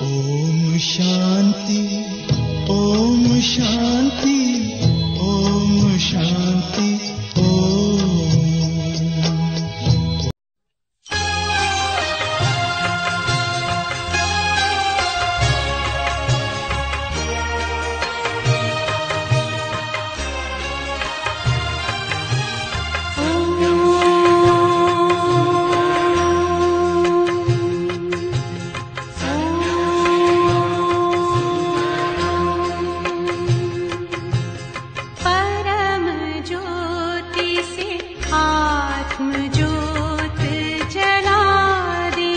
ओम शांति ओम शांति ओम शांति ओम परम ज्योति से आत्म ज्योत जला दे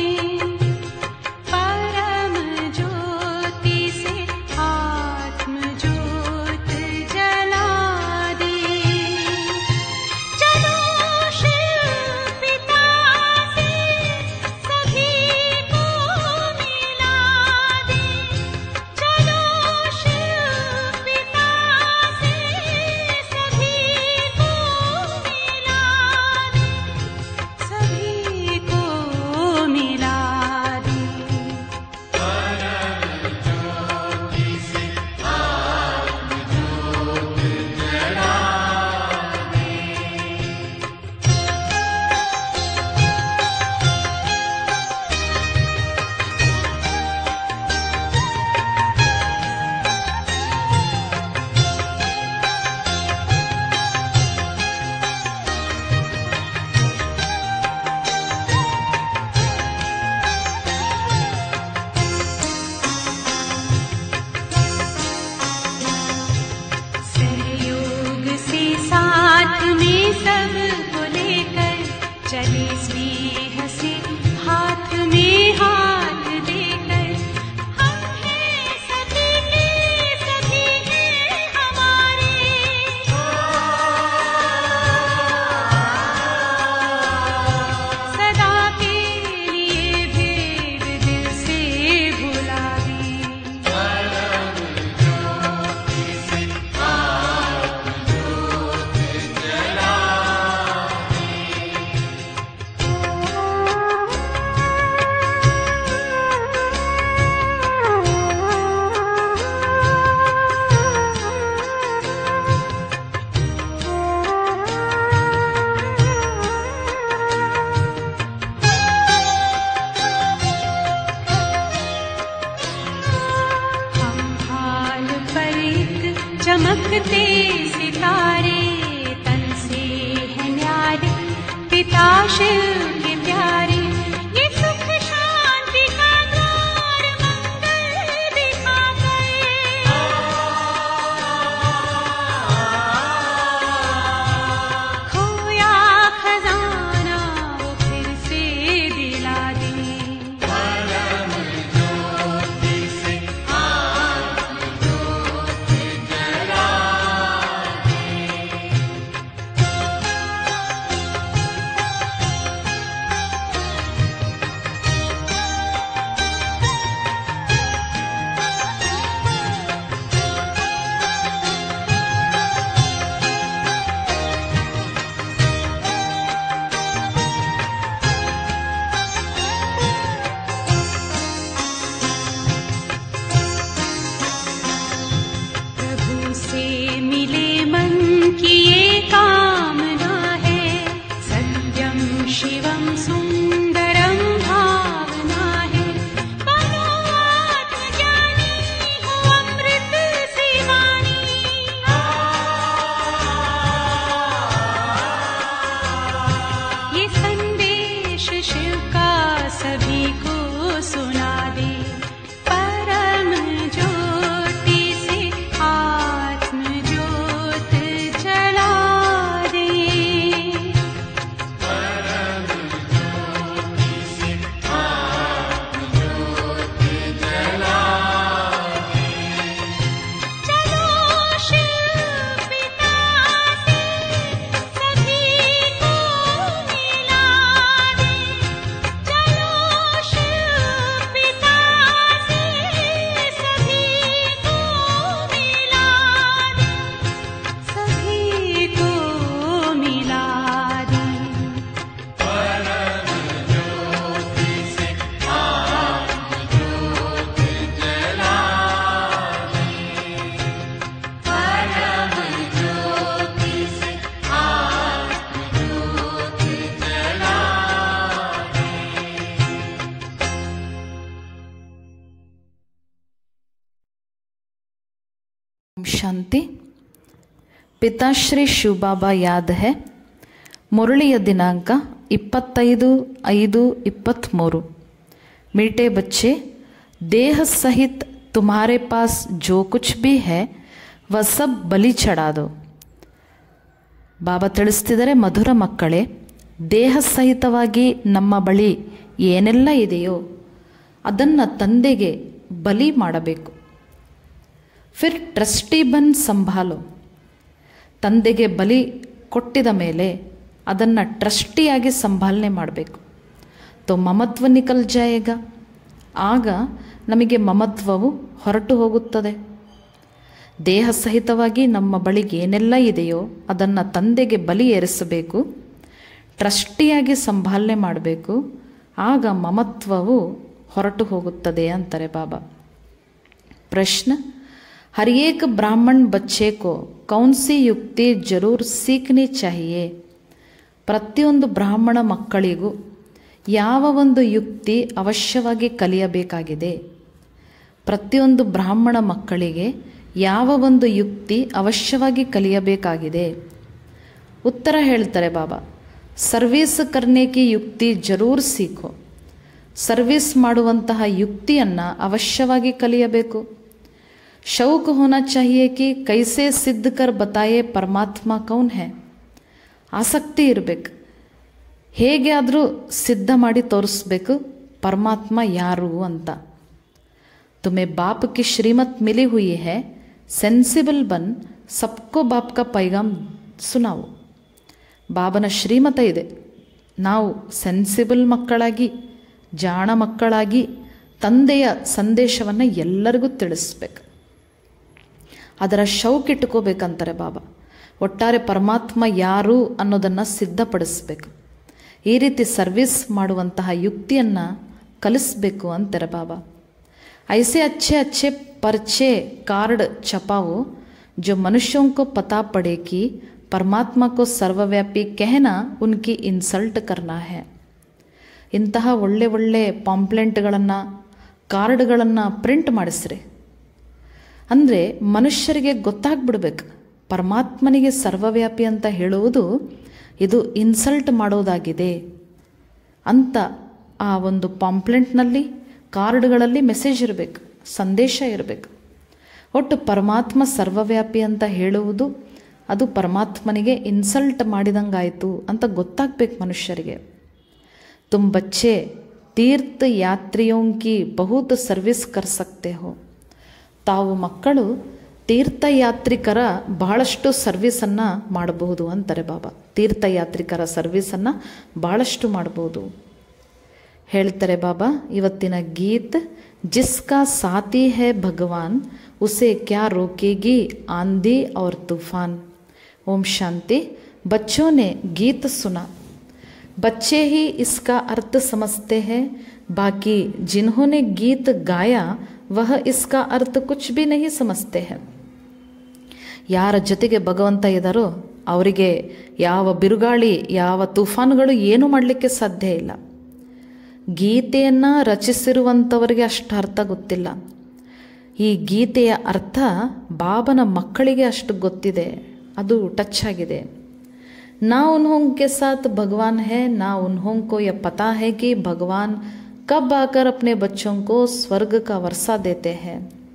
परम ज्योति से आत्म ज्योत जला दे चलो शिव पिता से सभी को मिला दे चलो शिव पिता से सभी को मिला दे सभी को मिला दे सहयोग से साथ में सब को लेकर चले स्नेह से हाथ में हाथ देकर हम हैं सभी के सभी हैं हमारे सदा के लिए भेद दिल से भुला दें हम हाल पर एक चमकते सितारे तन से है न्यारे पिता शिव के प्यारे ये सुख शांति का द्वार मंगल दिखाकर खोया खजाना वो फिर से दिला दे प्रभु से मिले मन की ये कामना है सत्यम शिवम सुंदरम भावना है बनो आत्मज्ञानी हो अमृत से वाणी ये संदेश शिव का सभी को सुना दे परम ज्योति से आत्म ज्योत जला दे चलो शिव पिता से सभी को मिला दे चलो शिव ಶಾಂತಿ ಪಿತಾಶ್ರೀ ಶಿವಬಾಬಾ ಯಾದ್ ಹೇ ಮುರಳಿಯ ದಿನಾಂಕ ಇಪ್ಪತ್ತೈದು ಐದು ಇಪ್ಪತ್ತ್ಮೂರು मीठे बच्चे देह सहित तुम्हारे पास जो कुछ भी है वह सब बलि चढ़ा दो ಬಾಬಾ ತಿಳಿಸ್ತಿದ್ದಾರೆ ಮಧುರ ಮಕ್ಕಳೇ ದೇಹ ಸಹಿತವಾಗಿ ನಮ್ಮ ಬಳಿ ಏನೆಲ್ಲ ಇದೆಯೋ ಅದನ್ನು ತಂದೆಗೆ ಬಲಿ ಮಾಡಬೇಕು ಫಿರ್ ಟ್ರಸ್ಟಿ ಬನ್ ಸಂಭಾಲು ತಂದೆಗೆ ಬಲಿ ಕೊಟ್ಟಿದ ಮೇಲೆ ಅದನ್ನು ಟ್ರಸ್ಟಿಯಾಗಿ ಸಂಭಾಲನೆ ಮಾಡಬೇಕು ತೋ ಮಮತ್ವ ನಿಕಲ್ ಜಾಯೇಗ ಆಗ ನಮಗೆ ಮಮತ್ವವು ಹೊರಟು ಹೋಗುತ್ತದೆ ದೇಹ ಸಹಿತವಾಗಿ ನಮ್ಮ ಬಳಿಗೆ ಏನೆಲ್ಲ ಇದೆಯೋ ಅದನ್ನು ತಂದೆಗೆ ಬಲಿ ಏರಿಸಬೇಕು ಟ್ರಸ್ಟಿಯಾಗಿ ಸಂಭಾಲನೆ ಮಾಡಬೇಕು ಆಗ ಮಮತ್ವವು ಹೊರಟು ಹೋಗುತ್ತದೆ ಅಂತಾರೆ ಬಾಬಾ ಪ್ರಶ್ನೆ हर एक ब्राह्मण बच्चे को कौन सी युक्ति जरूर सीखनी चाहिए ಪ್ರತಿಯೊಂದು ಬ್ರಾಹ್ಮಣ ಮಕ್ಕಳಿಗೂ ಯಾವ ಒಂದು ಯುಕ್ತಿ ಅವಶ್ಯವಾಗಿ ಕಲಿಯಬೇಕಾಗಿದೆ ಪ್ರತಿಯೊಂದು ಬ್ರಾಹ್ಮಣ ಮಕ್ಕಳಿಗೆ ಯಾವ ಒಂದು ಯುಕ್ತಿ ಅವಶ್ಯವಾಗಿ ಕಲಿಯಬೇಕಾಗಿದೆ ಉತ್ತರ ಹೇಳ್ತಾರೆ ಬಾಬಾ ಸರ್ವೀಸ್ ಕರ್ನೆ ಕಿ ಯುಕ್ತಿ ಜರೂರ್ ಸೀಖೋ ಸರ್ವೀಸ್ ಮಾಡುವಂತಹ ಯುಕ್ತಿಯನ್ನು ಅವಶ್ಯವಾಗಿ ಕಲಿಯಬೇಕು शौक होना चाहिए कि कैसे सिद्ध कर बताए परमात्मा कौन है ಆಸಕ್ತಿ ಇರಬೇಕು ಹೇಗೆ ಆದರೂ ಸಿದ್ಧ ಮಾಡಿ ತೋರಿಸ್ಬೇಕು ಪರಮಾತ್ಮ ಯಾರು ಅಂತ ತುಮೆ ಬಾಪ್ ಕಿ ಶ್ರೀಮತ್ ಮಿಲಿ ಹುಯಿ ಹೈ ಸೆನ್ಸಿಬಲ್ ಬನ್ ಸಬ್ಕೋ ಬಾಪ್ ಕಾ ಪೈಗಾಮ್ ಸುನಾವು ಬಾಬನ ಶ್ರೀಮತ ಇದೆ ನಾವು ಸೆನ್ಸಿಬಲ್ ಮಕ್ಕಳಾಗಿ ಜಾಣ ಮಕ್ಕಳಾಗಿ ತಂದೆಯ ಸಂದೇಶವನ್ನು ಎಲ್ಲರಿಗೂ ತಿಳಿಸ್ಬೇಕು ಅದರ ಶೌಕ್ ಇಟ್ಕೋಬೇಕಂತಾರೆ ಬಾಬಾ ಒಟ್ಟಾರೆ ಪರಮಾತ್ಮ ಯಾರು ಅನ್ನೋದನ್ನು ಸಿದ್ಧಪಡಿಸ್ಬೇಕು ಈ ರೀತಿ ಸರ್ವಿಸ್ ಮಾಡುವಂತಹ ಯುಕ್ತಿಯನ್ನು ಕಲಿಸ್ಬೇಕು ಅಂತಾರೆ ಬಾಬಾ ಐಸೆ ಅಚ್ಚೆ ಅಚ್ಚೆ ಪರ್ಚೆ ಕಾರ್ಡ್ छपाओ जो मनुष्यों को पता पड़े कि परमात्मा को सर्वव्यापी कहना उनकी इन्सल्ट करना है ಇಂತಹ ಒಳ್ಳೆ ಒಳ್ಳೆ ಪಾಂಪ್ಲೆಂಟ್ಗಳನ್ನು ಕಾರ್ಡ್ಗಳನ್ನು ಪ್ರಿಂಟ್ ಮಾಡಿಸ್ರಿ ಅಂದರೆ ಮನುಷ್ಯರಿಗೆ ಗೊತ್ತಾಗ್ಬಿಡ್ಬೇಕು ಪರಮಾತ್ಮನಿಗೆ ಸರ್ವವ್ಯಾಪಿ ಅಂತ ಹೇಳುವುದು ಇದು ಇನ್ಸಲ್ಟ್ ಮಾಡೋದಾಗಿದೆ ಅಂತ ಆ ಒಂದು ಪಾಂಪ್ಲೆಂಟ್ನಲ್ಲಿ ಕಾರ್ಡ್ಗಳಲ್ಲಿ ಮೆಸೇಜ್ ಇರಬೇಕು ಸಂದೇಶ ಇರಬೇಕು ಒಟ್ಟು ಪರಮಾತ್ಮ ಸರ್ವವ್ಯಾಪಿ ಅಂತ ಹೇಳುವುದು ಅದು ಪರಮಾತ್ಮನಿಗೆ ಇನ್ಸಲ್ಟ್ ಮಾಡಿದಂಗಾಯಿತು ಅಂತ ಗೊತ್ತಾಗಬೇಕು ಮನುಷ್ಯರಿಗೆ तुम बच्चे ತೀರ್ಥ ಯಾತ್ರಿಯೋಂ ಕಿ ಬಹುತ್ ಸರ್ವಿಸ್ ಕರ್ ಸಕ್ತೆ ಹೋ ತಾವು ಮಕ್ಕಳು ತೀರ್ಥಯಾತ್ರಿಕರ ಬಹಳಷ್ಟು ಸರ್ವಿಸನ್ನು ಮಾಡಬಹುದು ಅಂತಾರೆ ಬಾಬಾ ತೀರ್ಥಯಾತ್ರಿಕರ ಸರ್ವಿಸನ್ನು ಭಾಳಷ್ಟು ಮಾಡಬಹುದು ಹೇಳ್ತಾರೆ ಬಾಬಾ ಇವತ್ತಿನ ಗೀತ್ ಜಿಸ್ಕಾ ಸಾತಿ ಹೇ ಭಗವಾನ್ ಉಸೆ ಕ್ಯಾ ರೋಕೆಗಿ ಆಂಧಿ और तूफान ओम शांति बच्चों ने गीत सुना बच्चे ही इसका अर्थ समझते हैं बाकी जिन्होंने गीत गाया वह इसका अर्थ कुछ भी नहीं समझते हैं ಯಾರ ಜೊತೆಗೆ ಭಗವಂತ ಇದ್ದಾರೋ ಅವರಿಗೆ ಯಾವ ಬಿರುಗಾಳಿ ಯಾವ ತುಫಾನುಗಳು ಏನು ಮಾಡಲಿಕ್ಕೆ ಸಾಧ್ಯ ಇಲ್ಲ ಗೀತೆಯನ್ನು ರಚಿಸಿರುವಂಥವರಿಗೆ ಅಷ್ಟು ಅರ್ಥ ಗೊತ್ತಿಲ್ಲ ಈ ಗೀತೆಯ ಅರ್ಥ ಬಾಬನ ಮಕ್ಕಳಿಗೆ ಅಷ್ಟು ಗೊತ್ತಿದೆ ಅದು ಟಚ್ ಆಗಿದೆ ना उन्हों के साथ भगवान है ना उन्हों को यह पता है कि भगवान कब आकर अपने बच्चों को ಸ್ವರ್ಗ का वर्षा देते हैं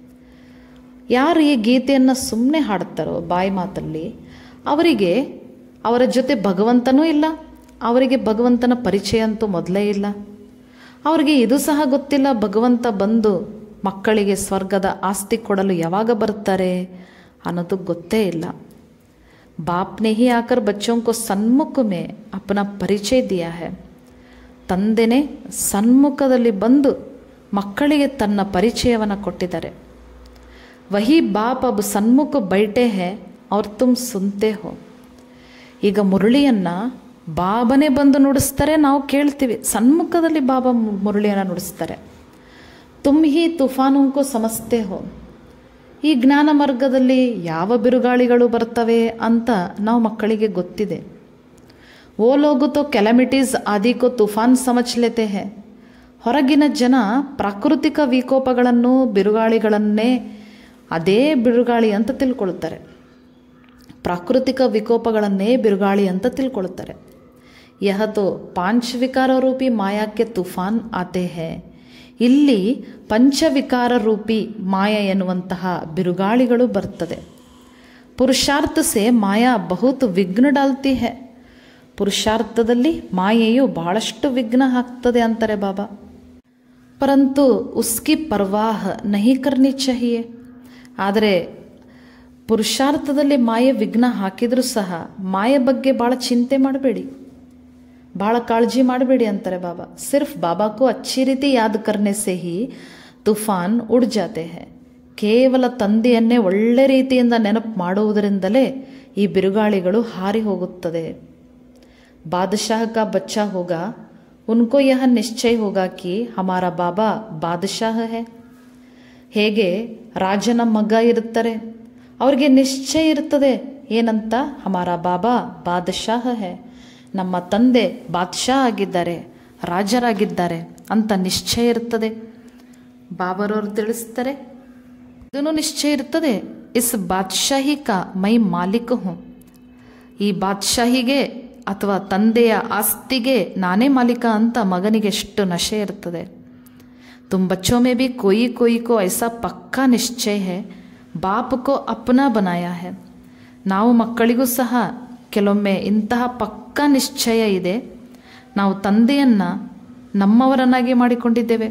ಯಾರು ಈ ಗೀತೆಯನ್ನು ಸುಮ್ಮನೆ ಹಾಡ್ತಾರೋ ಬಾಯಿ ಮಾತಲ್ಲಿ ಅವರಿಗೆ ಅವರ ಜೊತೆ ಭಗವಂತನೂ ಇಲ್ಲ ಅವರಿಗೆ ಭಗವಂತನ ಪರಿಚಯ ಅಂತೂ ಮೊದಲೇ ಇಲ್ಲ ಅವರಿಗೆ ಇದು ಸಹ ಗೊತ್ತಿಲ್ಲ ಭಗವಂತ ಬಂದು ಮಕ್ಕಳಿಗೆ ಸ್ವರ್ಗದ ಆಸ್ತಿ ಕೊಡಲು ಯಾವಾಗ ಬರ್ತಾರೆ ಅನ್ನೋದು ಗೊತ್ತೇ ಇಲ್ಲ बाप ने ही आकर बच्चों को सन्मुख में अपना ಪರಿಚಯ ದಿಯಾ है ತಂದೆನೇ ಸನ್ಮುಖದಲ್ಲಿ ಬಂದು ಮಕ್ಕಳಿಗೆ ತನ್ನ ಪರಿಚಯವನ್ನು ಕೊಟ್ಟಿದ್ದಾರೆ ವಹಿ ಬಾಪ್ ಅಬ್ ಸನ್ಮುಖ ಬೈಟೆ ಹೇ ಅವ್ರು ತುಮ್ ಸುನ್ತೆ ಹೋ ಈಗ ಮುರಳಿಯನ್ನು ಬಾಬನೇ ಬಂದು ನುಡಿಸ್ತಾರೆ ನಾವು ಕೇಳ್ತೀವಿ ಸನ್ಮುಖದಲ್ಲಿ ಬಾಬಾ ಮುರಳಿಯನ್ನು ನುಡಿಸ್ತಾರೆ ತುಮ್ ಹಿ ತುಫಾನುಂಕು ಸಮಸ್ತೆ ಹೋ ಈ ಜ್ಞಾನ ಮಾರ್ಗದಲ್ಲಿ ಯಾವ ಬಿರುಗಾಳಿಗಳು ಬರ್ತವೆ ಅಂತ ನಾವು ಮಕ್ಕಳಿಗೆ ಗೊತ್ತಿದೆ ಓ ಲೋಗು ತೋ ಕೆಲಮಿಟೀಸ್ ಆದಿಕೋ ತುಫಾನ್ ಸಮಚ್ ಲೇತೆ ಹೇ ಹೊರಗಿನ ಜನ ಪ್ರಾಕೃತಿಕ ವಿಕೋಪಗಳನ್ನು ಬಿರುಗಾಳಿಗಳನ್ನೇ ಅದೇ ಬಿರುಗಾಳಿ ಅಂತ ತಿಳ್ಕೊಳ್ತಾರೆ ಪ್ರಾಕೃತಿಕ ವಿಕೋಪಗಳನ್ನೇ ಬಿರುಗಾಳಿ ಅಂತ ತಿಳ್ಕೊಳ್ತಾರೆ ಯಹ ತೋ ಪಾಂಚವಿಕಾರ ರೂಪಿ ಮಾಯಾಕ್ಕೆ ತುಫಾನ್ ಆತೆ ಹೇ ಇಲ್ಲಿ ಪಂಚವಿಕಾರ ರೂಪಿ ಮಾಯ ಎನ್ನುವಂತಹ ಬಿರುಗಾಳಿಗಳು ಬರ್ತದೆ ಪುರುಷಾರ್ಥ ಸೆ ಮಾಯಾ ಬಹುತ್ ವಿಘ್ನ ಡಾಲ್ತಿ ಹೇ ಪುರುಷಾರ್ಥದಲ್ಲಿ ಮಾಯೆಯು ಬಹಳಷ್ಟು ವಿಘ್ನ ಹಾಕ್ತದೆ ಅಂತಾರೆ ಬಾಬಾ ಪರಂತು ಉಸ್ಕಿ ಪರ್ವಾಹ ನಹಿ ಕರ್ನಿ ಚಹಿಯೆ ಆದರೆ ಪುರುಷಾರ್ಥದಲ್ಲಿ ಮಾಯೆ ವಿಘ್ನ ಹಾಕಿದರೂ ಸಹ ಮಾಯೆ ಬಗ್ಗೆ ಭಾಳ ಚಿಂತೆ ಮಾಡಬೇಡಿ ಭಾಳ ಕಾಳಜಿ ಮಾಡಬೇಡಿ ಅಂತಾರೆ ಬಾಬಾ ಸಿರ್ಫ್ ಬಾಬಾಕ್ಕೂ ಅಚ್ಚಿ ರೀತಿ ಯಾದ್ ಕರ್ನೆ ಸೆ ಹಿ ತುಫಾನ್ ಉಡ್ ಜಾತೆ ಹೇ ಕೇವಲ ತಂದೆಯನ್ನೇ ಒಳ್ಳೆ ರೀತಿಯಿಂದ ನೆನಪು ಮಾಡುವುದರಿಂದಲೇ ಈ ಬಿರುಗಾಳಿಗಳು ಹಾರಿ ಹೋಗುತ್ತದೆ बादशाह का बच्चा होगा उनको यह निश्चय होगा कि हमारा ಬಾಬಾ ಬಾದಶಾಹ ಹೇ ಹೇಗೆ ರಾಜನ ಮಗ ಇರುತ್ತಾರೆ ಅವ್ರಿಗೆ ನಿಶ್ಚಯ ಇರ್ತದೆ ಏನಂತ ಹಮಾರ ಬಾಬಾ ಬಾದಶಾಹ ಹೇ ನಮ್ಮ ತಂದೆ ಬಾದ್ಶಾ ಆಗಿದ್ದಾರೆ ರಾಜರಾಗಿದ್ದಾರೆ ಅಂತ ನಿಶ್ಚಯ ಇರ್ತದೆ ಬಾಬರವರು ತಿಳಿಸ್ತಾರೆ ಇದನ್ನು ನಿಶ್ಚಯ ಇರ್ತದೆ ಇಸ್ ಬಾದ್ಶಾಹಿ ಕಾ ಮೈ ಮಾಲೀಕ ಹೂँ ಈ ಬಾದ್ಶಾಹಿಗೆ ಅಥವಾ ತಂದೆಯ ಆಸ್ತಿಗೆ ನಾನೇ ಮಾಲೀಕ ಅಂತ ಮಗನಿಗೆ ಎಷ್ಟು ನಶೆ ಇರ್ತದೆ ತುಮ್ ಬಚ್ಚೋ ಮೇ ಬಿ ಕೊಯಿ ಕೊಯಿ ಕೋ ಐಸಾ ಪಕ್ಕಾ ನಿಶ್ಚಯ ಹೇ ಬಾಪ್ ಕೋ ಅಪ್ನಾ ಬನಾಯ ಹೇ ನಾವು ಮಕ್ಕಳಿಗೂ ಸಹ ಕೆಲವೊಮ್ಮೆ ಇಂತಹ ಪಕ್ಕಾ ನಿಶ್ಚಯ ಇದೆ ನಾವು ತಂದೆಯನ್ನು ನಮ್ಮವರನ್ನಾಗಿ ಮಾಡಿಕೊಂಡಿದ್ದೇವೆ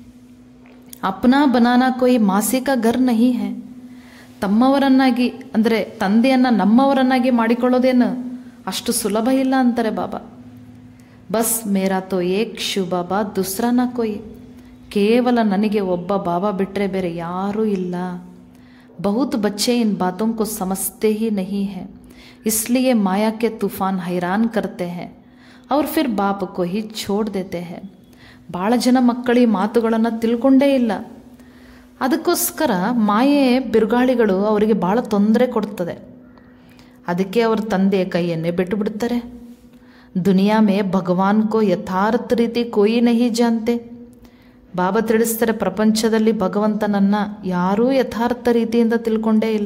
ಅಪ್ನಾ ಬನಾನಾ ಕೊಯ್ ಮಾಸಿಕ ಘರ್ ನಹಿ ಹೇ ತಮ್ಮವರನ್ನಾಗಿ ಅಂದರೆ ತಂದೆಯನ್ನು ನಮ್ಮವರನ್ನಾಗಿ ಮಾಡಿಕೊಳ್ಳೋದೇನು ಅಷ್ಟು ಸುಲಭ ಇಲ್ಲ ಅಂತಾರೆ ಬಾಬಾ ಬಸ್ ಮೇರಾ ತೋ ಏಕ್ ಶಿವ ಬಾಬಾ ದುಸ್ರಾ ನಾ ಕೊಯ್ ಕೇವಲ ನನಗೆ ಒಬ್ಬ ಬಾಬಾ ಬಿಟ್ಟರೆ ಬೇರೆ ಯಾರೂ ಇಲ್ಲ बहुत बच्चे इन बातों को समझते ही नहीं हैं इसलिए माया के तूफान हैरान करते हैं और फिर बाप को ही छोड़ देते हैं ಭಾಳ ಜನ ಮಕ್ಕಳು ಈ ಮಾತುಗಳನ್ನು ತಿಳ್ಕೊಂಡೇ ಇಲ್ಲ ಅದಕ್ಕೋಸ್ಕರ ಮಾಯೆ ಬಿರುಗಾಳಿಗಳು ಅವರಿಗೆ ಭಾಳ ತೊಂದರೆ ಕೊಡ್ತದೆ ಅದಕ್ಕೆ ಅವ್ರ ತಂದೆ ಕೈಯನ್ನೇ ಬಿಟ್ಟು ಬಿಡ್ತಾರೆ ದುನಿಯಾ ಮೇ ಭಗವಾನ್ ಕೋ ಯಥಾರ್ಥ ರೀತಿ ಕೋಯಿ ನಹಿ ಜಾನ್ತೆ ಬಾಬಾ ತಿಳಿಸ್ತಾರೆ ಪ್ರಪಂಚದಲ್ಲಿ ಭಗವಂತನನ್ನು ಯಾರೂ ಯಥಾರ್ಥ ರೀತಿಯಿಂದ ತಿಳ್ಕೊಂಡೇ ಇಲ್ಲ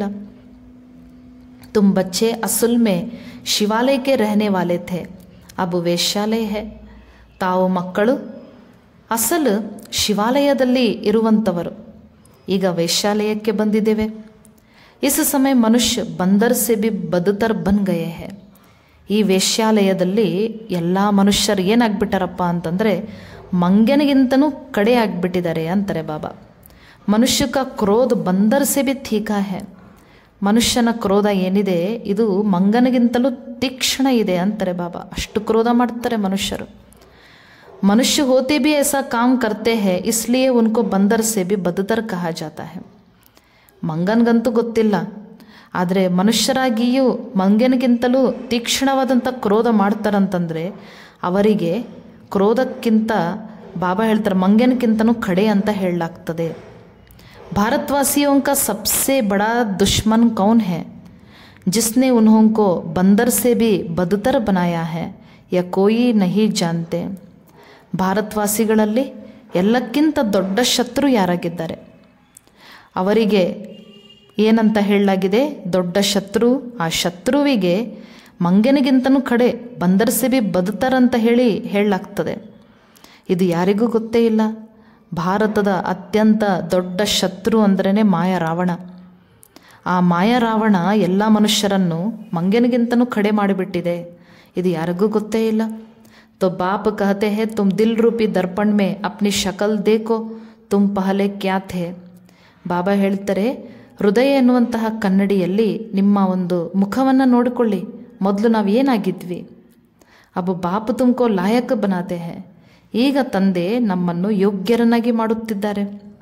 ತುಮ್ ಬಚ್ಚೆ ಅಸುಲ್ ಮೇ ಶಿವಾಲಯಕ್ಕೆ ರಹನೆ ವಾಲೆ ಥೆ ಅಬು ವೇಶ್ಯಾಲಯ ಹೇ ತಾವು ಮಕ್ಕಳು ಅಸಲು ಶಿವಾಲಯದಲ್ಲಿ ಇರುವಂಥವರು ಈಗ ವೇಶ್ಯಾಲಯಕ್ಕೆ ಬಂದಿದ್ದೇವೆ ಇಸ್ ಸಮಯ ಮನುಷ್ಯ ಬಂದರ್ ಸೆ ಬಿ ಬದುತರ್ ಬನ್ ಗಯೇ ಹೇ ಈ ವೇಶ್ಯಾಲಯದಲ್ಲಿ ಎಲ್ಲ ಮನುಷ್ಯರು ಏನಾಗ್ಬಿಟ್ಟಾರಪ್ಪ ಅಂತಂದರೆ ಮಂಗನಿಗಿಂತನೂ ಕಡೆ ಆಗಿಬಿಟ್ಟಿದ್ದಾರೆ ಅಂತಾರೆ ಬಾಬಾ ಮನುಷ್ಯ ಕ ಕ್ರೋಧ ಬಂದರ್ ಸೆ ಬಿ ತೀಖಾ ಹೇ ಮನುಷ್ಯನ ಕ್ರೋಧ ಏನಿದೆ ಇದು ಮಂಗನಿಗಿಂತಲೂ ತೀಕ್ಷ್ಣ ಇದೆ ಅಂತಾರೆ ಬಾಬಾ ಅಷ್ಟು ಕ್ರೋಧ ಮಾಡ್ತಾರೆ ಮನುಷ್ಯರು मनुष्य होते भी ऐसा काम करते हैं इसलिए उनको बंदर से भी बदतर कहा जाता है ಮಂಗನ್ಗಂತೂ ಗೊತ್ತಿಲ್ಲ ಆದರೆ ಮನುಷ್ಯರಾಗಿಯೂ ಮಂಗನಿಗಿಂತಲೂ ತೀಕ್ಷ್ಣವಾದಂಥ ಕ್ರೋಧ ಮಾಡ್ತಾರಂತಂದರೆ ಅವರಿಗೆ ಕ್ರೋಧಕ್ಕಿಂತ ಬಾಬಾ ಹೇಳ್ತಾರೆ ಮಂಗನಕ್ಕಿಂತನೂ ಕಡೆ ಅಂತ ಹೇಳಲಾಗ್ತದೆ भारतवासियों का सबसे बड़ा दुश्मन कौन है जिसने उन्हों को बंदर से भी बदतर बनाया है या कोई नहीं जानते ಭಾರತವಾಸಿಗಳಲ್ಲಿ ಎಲ್ಲಕ್ಕಿಂತ ದೊಡ್ಡ ಶತ್ರು ಯಾರಾಗಿದ್ದಾರೆ ಅವರಿಗೆ ಏನಂತ ಹೇಳಲಾಗಿದೆ ದೊಡ್ಡ ಶತ್ರು ಆ ಶತ್ರುವಿಗೆ ಮಂಗನಿಗಿಂತನೂ ಕಡೆ ಬಂದರ್ಸಿ ಬಿ ಬದುತಾರಂತ ಹೇಳಿ ಹೇಳಲಾಗ್ತದೆ ಇದು ಯಾರಿಗೂ ಗೊತ್ತೇ ಇಲ್ಲ ಭಾರತದ ಅತ್ಯಂತ ದೊಡ್ಡ ಶತ್ರು ಅಂದ್ರೇ ಮಾಯ ರಾವಣ ಆ ಮಾಯ ರಾವಣ ಎಲ್ಲ ಮನುಷ್ಯರನ್ನು ಮಂಗನಿಗಿಂತನೂ ಕಡೆ ಮಾಡಿಬಿಟ್ಟಿದೆ ಇದು ಯಾರಿಗೂ ಗೊತ್ತೇ ಇಲ್ಲ तो बाप कहते हैं तुम दिल रूपी दर्पण में अपनी शक्ल देखो तुम पहले क्या थे ಬಾಬಾ ಹೇಳ್ತಾರೆ ಹೃದಯ ಎನ್ನುವಂತಹ ಕನ್ನಡಿಯಲ್ಲಿ ನಿಮ್ಮ ಒಂದು ಮುಖವನ್ನು ನೋಡಿಕೊಳ್ಳಿ ಮೊದಲು ನಾವು ಏನಾಗಿದ್ವಿ ಅಬು ಬಾಪ್ ತುಮಕೋ ಲಾಯಕ್ ಬನಾತೆ ಹೇ ಈಗ ತಂದೆ ನಮ್ಮನ್ನು ಯೋಗ್ಯರನ್ನಾಗಿ ಮಾಡುತ್ತಿದ್ದಾರೆ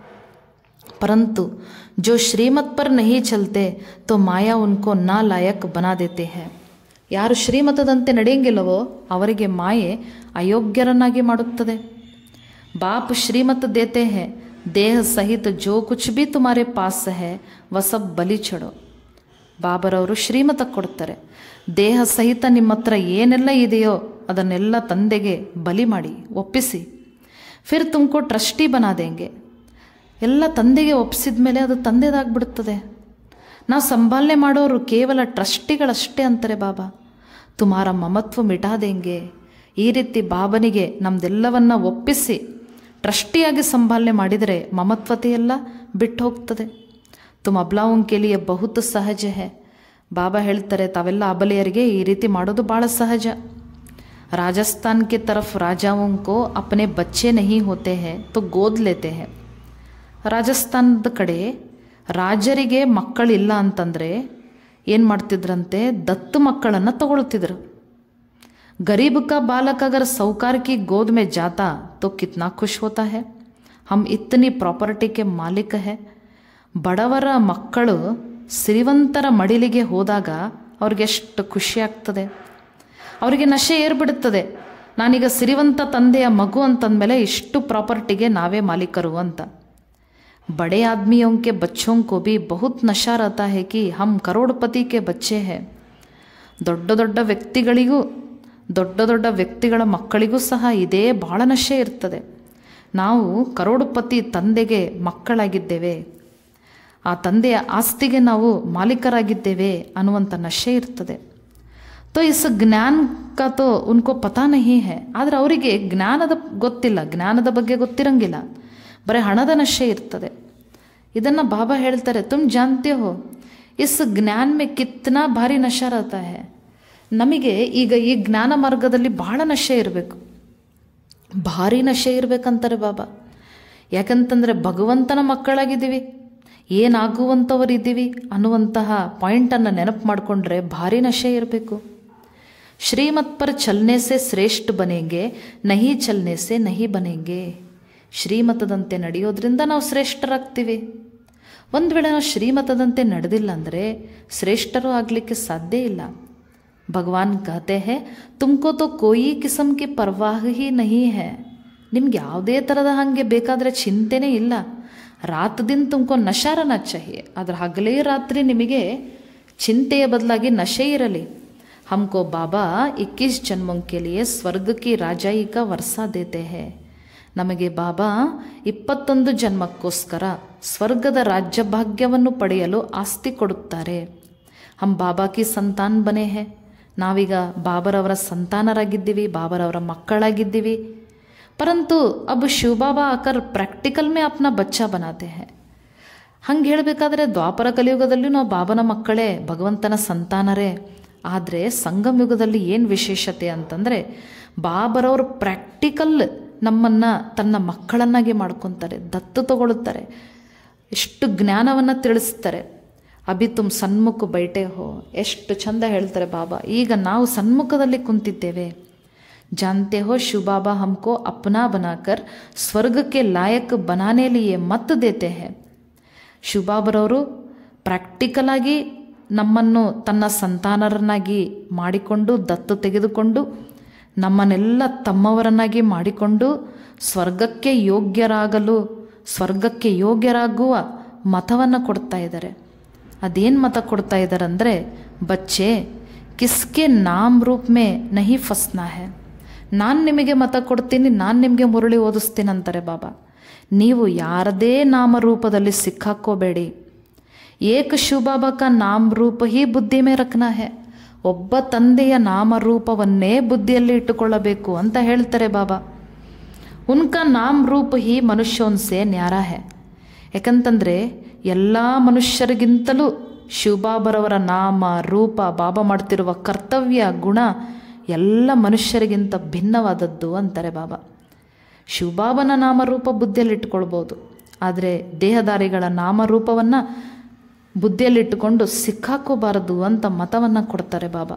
ಪರಂತು ಜೋ ಶ್ರೀಮತ್ ಪರ್ ನಹಿ ಚಲ್ತೆ ತೋ ಮಾಯಾ ಉನ್ಕೋ ನಾ ಲಾಯಕ್ ಬನಾ ದೇತೆ ಹೇ ಯಾರು ಶ್ರೀಮತದಂತೆ ನಡೆಯಂಗಿಲ್ಲವೋ ಅವರಿಗೆ ಮಾಯೆ ಅಯೋಗ್ಯರನ್ನಾಗಿ ಮಾಡುತ್ತದೆ ಬಾಪ್ ಶ್ರೀಮತ ದೇತೆ ಹೇ ದೇಹ ಸಹಿತ ಜೋ ಕುಚ್ ಬಿ ತುಮಾರೆ ಪಾಸ್ ಹೇ ವಸಬ್ ಬಲಿ ಚಡೋ ಬಾಬರವರು ಶ್ರೀಮತ ಕೊಡ್ತಾರೆ ದೇಹ ಸಹಿತ ನಿಮ್ಮ ಹತ್ರ ಏನೆಲ್ಲ ಇದೆಯೋ ಅದನ್ನೆಲ್ಲ ತಂದೆಗೆ ಬಲಿ ಮಾಡಿ ಒಪ್ಪಿಸಿ ಫಿರ್ ತುಮಕೋ ಟ್ರಸ್ಟಿ ಬನಾ ದೇಂಗೆ ಎಲ್ಲ ತಂದೆಗೆ ಒಪ್ಪಿಸಿದ ಮೇಲೆ ಅದು ತಂದೆದಾಗ್ಬಿಡುತ್ತದೆ ನಾವು ಸಂಭಾಲನೆ ಮಾಡೋರು ಕೇವಲ ಟ್ರಸ್ಟಿಗಳಷ್ಟೇ ಅಂತಾರೆ ಬಾಬಾ ತುಮಾರ ಮಮತ್ವ ಮಿಟಾದೆಂಗೆ ಈ ರೀತಿ ಬಾಬನಿಗೆ ನಮ್ದೆಲ್ಲವನ್ನ ಒಪ್ಪಿಸಿ ಟ್ರಸ್ಟಿಯಾಗಿ ಸಂಭಾಲನೆ ಮಾಡಿದರೆ ಮಮತ್ವತೆ ಎಲ್ಲ ಬಿಟ್ಟು ಹೋಗ್ತದೆ ತುಮ್ ಅಬ್ಲಾವುಂ ಕೇಳಿಯ ಬಹುತ್ ಸಹಜ ಹೇ ಬಾಬಾ ಹೇಳ್ತಾರೆ ತಾವೆಲ್ಲ ಅಬಲೆಯರಿಗೆ ಈ ರೀತಿ ಮಾಡೋದು ಭಾಳ ಸಹಜ राजस्थान के तरफ राजाओं को अपने बच्चे नहीं होते हैं तो गोद लेते हैं ರಾಜಸ್ಥಾನದ ಕಡೆ ರಾಜರಿಗೆ ಮಕ್ಕಳಿಲ್ಲ ಅಂತಂದರೆ ಏನು ಮಾಡ್ತಿದ್ರಂತೆ ದತ್ತು ಮಕ್ಕಳನ್ನು ತಗೊಳ್ತಿದ್ರು गरीब का बालक अगर साहूकार की गोद में जाता तो कितना खुश होता है हम इतनी प्रॉपर्टी के मालिक है ಬಡವರ ಮಕ್ಕಳು ಸಿರಿವಂತರ ಮಡಿಲಿಗೆ ಹೋದಾಗ ಅವ್ರಿಗೆ ಎಷ್ಟು ಖುಷಿ ಆಗ್ತದೆ ಅವರಿಗೆ ನಶೆ ಏರ್ಬಿಡುತ್ತದೆ ನಾನೀಗ ಸಿರಿವಂತ ತಂದೆಯ ಮಗು ಅಂತಂದಮೇಲೆ ಇಷ್ಟು ಪ್ರಾಪರ್ಟಿಗೆ ನಾವೇ ಮಾಲೀಕರು ಅಂತ बड़े आदमियों के बच्चों को भी बहुत नशा रहता है कि हम करोड़पति के बच्चे हैं ದೊಡ್ಡ ದೊಡ್ಡ ವ್ಯಕ್ತಿಗಳಿಗೂ ದೊಡ್ಡ ದೊಡ್ಡ ವ್ಯಕ್ತಿಗಳ ಮಕ್ಕಳಿಗೂ ಸಹ ಇದೇ ಭಾಳ ನಶೆ ಇರ್ತದೆ ನಾವು ಕರೋಡುಪತಿ ತಂದೆಗೆ ಮಕ್ಕಳಾಗಿದ್ದೇವೆ ಆ ತಂದೆಯ ಆಸ್ತಿಗೆ ನಾವು ಮಾಲೀಕರಾಗಿದ್ದೇವೆ ಅನ್ನುವಂಥ ನಶೆ ಇರ್ತದೆ ತೋ ಇಸ್ ಜ್ಞಾನ ಕಾ ತೋ ಉನ್ಕೋ ಪತಾ ನಹಿ ಹೇ ಆದರೆ ಅವರಿಗೆ ಜ್ಞಾನದ ಗೊತ್ತಿಲ್ಲ ಜ್ಞಾನದ ಬಗ್ಗೆ ಗೊತ್ತಿರಂಗಿಲ್ಲ ಬರೀ ಹಣದ ನಶೆ ಇರ್ತದೆ ಇದನ್ನು ಬಾಬಾ ಹೇಳ್ತಾರೆ ತುಮ್ ಜಾನ್ತೆ ಹೋ ಇಸ್ ಜ್ಞಾನ ಮೇ ಕಿತ್ನಾ ಭಾರಿ ನಶಾ रहता है ನಮಗೆ ಈಗ ಈ ಜ್ಞಾನ ಮಾರ್ಗದಲ್ಲಿ ಬಹಳ ನಶೆ ಇರಬೇಕು ಭಾರಿ ನಶೆ ಇರಬೇಕಂತಾರೆ ಬಾಬಾ ಯಾಕಂತಂದರೆ ಭಗವಂತನ ಮಕ್ಕಳಾಗಿದ್ದೀವಿ ಏನಾಗುವಂಥವರಿದ್ದೀವಿ ಅನ್ನುವಂತಹ ಪಾಯಿಂಟನ್ನು ನೆನಪು ಮಾಡಿಕೊಂಡ್ರೆ ಭಾರಿ ನಶೆ ಇರಬೇಕು ಶ್ರೀಮತ್ ಪರ್ ಚಲನೆ ಸೆ ಶ್ರೇಷ್ಠ ಬನೆಂಗೆ ನಹಿ ಚಲನೆ ಸೆ ನಹಿ ಬನೆಂಗೆ ಶ್ರೀಮತದಂತೆ ನಡೆಯೋದ್ರಿಂದ ನಾವು ಶ್ರೇಷ್ಠರಾಗ್ತೀವಿ ಒಂದು ವೇಳೆ ನಾವು ಶ್ರೀಮತದಂತೆ ನಡೆದಿಲ್ಲ ಅಂದರೆ ಶ್ರೇಷ್ಠರು ಆಗಲಿಕ್ಕೆ ಸಾಧ್ಯ ಇಲ್ಲ ಭಗವಾನ್ ಕಹತೆ ಹೇ ತುಮಕೋ ತೋ ಕೋಯಿ ಕಿಸಮ್ ಕಿ ಪರ್ವಾಹ ಹಿ ನಹಿ ಹೇ ನಿಮ್ಗೆ ಯಾವುದೇ ಥರದ ಹಾಗೆ ಬೇಕಾದರೆ ಚಿಂತೆನೇ ಇಲ್ಲ ರಾತ್ ದಿನ ತುಮಕೋ ನಶಾರನ ಚಾಹಿಯೆ ಆದರೆ ಹಗಲೇ ರಾತ್ರಿ ನಿಮಗೆ ಚಿಂತೆಯ ಬದಲಾಗಿ ನಶೆ ಇರಲಿ हमको बाबा 21 जन्मों के लिए स्वर्ग की राजाई का वर्षा देते हैं ನಮಗೆ ಬಾಬಾ ಇಪ್ಪತ್ತೊಂದು ಜನ್ಮಕ್ಕೋಸ್ಕರ ಸ್ವರ್ಗದ ರಾಜ್ಯ ಭಾಗ್ಯವನ್ನು ಪಡೆಯಲು ಆಸ್ತಿ ಕೊಡುತ್ತಾರೆ ಹಮ್ ಬಾಬಾ ಕಿ ಸಂತಾನ್ ಬನೆ ಹೇ ನಾವೀಗ ಬಾಬರವರ ಸಂತಾನರಾಗಿದ್ದೀವಿ ಬಾಬರವರ ಮಕ್ಕಳಾಗಿದ್ದೀವಿ ಪರಂತು ಅಬ್ ಶಿವಬಾಬಾ ಆಕರ್ ಪ್ರಾಕ್ಟಿಕಲ್ ಮೇ ಅಪ್ನ ಬಚ್ಚಾ ಬನಾತೆ ಹೇ ಹಂಗೆ ಹೇಳಬೇಕಾದ್ರೆ ದ್ವಾಪರ ಕಲಿಯುಗದಲ್ಲೂ ನಾವು ಬಾಬನ ಮಕ್ಕಳೇ ಭಗವಂತನ ಸಂತಾನರೇ ಆದರೆ ಸಂಗಮ ಯುಗದಲ್ಲಿ ಏನು ವಿಶೇಷತೆ ಅಂತಂದರೆ ಬಾಬರವರು ಪ್ರಾಕ್ಟಿಕಲ್ ನಮ್ಮನ್ನು ತನ್ನ ಮಕ್ಕಳನ್ನಾಗಿ ಮಾಡ್ಕೊತಾರೆ ದತ್ತು ತಗೊಳ್ಳುತ್ತಾರೆ ಎಷ್ಟು ಜ್ಞಾನವನ್ನು ತಿಳಿಸ್ತಾರೆ ಅಭಿ ತುಮ್ ಸನ್ಮುಖ ಬೈಟೆ ಹೋ ಎಷ್ಟು ಚಂದ ಹೇಳ್ತಾರೆ ಬಾಬಾ ಈಗ ನಾವು ಸನ್ಮುಖದಲ್ಲಿ ಕುಂತಿದ್ದೇವೆ जानते हो शिव बाबा हमको अपना बनाकर स्वर्ग के लायक बनाने लिए मत देते हैं ಶಿವಬಾಬರವರು ಪ್ರಾಕ್ಟಿಕಲ್ ಆಗಿ ನಮ್ಮನ್ನು ತನ್ನ ಸಂತಾನರನ್ನಾಗಿ ಮಾಡಿಕೊಂಡು ದತ್ತು ತೆಗೆದುಕೊಂಡು ನಮ್ಮನ್ನೆಲ್ಲ ತಮ್ಮವರನ್ನಾಗಿ ಮಾಡಿಕೊಂಡು ಸ್ವರ್ಗಕ್ಕೆ ಯೋಗ್ಯರಾಗಲು ಸ್ವರ್ಗಕ್ಕೆ ಯೋಗ್ಯರಾಗುವ ಮತವನ್ನು ಕೊಡ್ತಾ ಇದ್ದಾರೆ ಅದೇನು ಮತ ಕೊಡ್ತಾ ಇದ್ದಾರೆ ಅಂದರೆ ಬಚ್ಚೆ ಕಿಸ್ಕೆ ನಾಮ್ ರೂಪ್ ಮೇ ನಹಿ ಫಸ್ನಾ ಹೇ ನಾನು ನಿಮಗೆ ಮತ ಕೊಡ್ತೀನಿ ನಾನು ನಿಮಗೆ ಮುರಳಿ ಓದಿಸ್ತೀನಿ ಅಂತಾರೆ ಬಾಬಾ ನೀವು ಯಾರದೇ ನಾಮರೂಪದಲ್ಲಿ ಸಿಕ್ಕಾಕೋಬೇಡಿ ಏಕ ಶಿವಬಾಬಾ ಕಾ ನಾಮ ರೂಪ ಹಿ ಬುದ್ಧಿ ಮೇ ರಖನಾ ಹೇ ಒಬ್ಬ ತಂದೆಯ ನಾಮರೂಪವನ್ನೇ ಬುದ್ಧಿಯಲ್ಲಿ ಇಟ್ಟುಕೊಳ್ಳಬೇಕು ಅಂತ ಹೇಳ್ತಾರೆ ಬಾಬಾ ಉನ್ಕ ನಾಮ್ ರೂಪ ಹಿ ಮನುಷ್ಯೋನ್ಸೆ ನ್ಯಾರ ಹೇ ಯಾಕಂತಂದರೆ ಎಲ್ಲ ಮನುಷ್ಯರಿಗಿಂತಲೂ ಶಿವಬಾಬರವರ ನಾಮ ರೂಪ ಬಾಬಾ ಮಾಡ್ತಿರುವ ಕರ್ತವ್ಯ ಗುಣ ಎಲ್ಲ ಮನುಷ್ಯರಿಗಿಂತ ಭಿನ್ನವಾದದ್ದು ಅಂತಾರೆ ಬಾಬಾ ಶಿವಬಾಬನ ನಾಮರೂಪ ಬುದ್ಧಿಯಲ್ಲಿ ಇಟ್ಕೊಳ್ಬೋದು ಆದರೆ ದೇಹದಾರಿಗಳ ನಾಮರೂಪವನ್ನು ಬುದ್ಧಿಯಲ್ಲಿಟ್ಟುಕೊಂಡು ಸಿಕ್ಕಾಕೋಬಾರದು ಅಂತ ಮತವನ್ನು ಕೊಡ್ತಾರೆ ಬಾಬಾ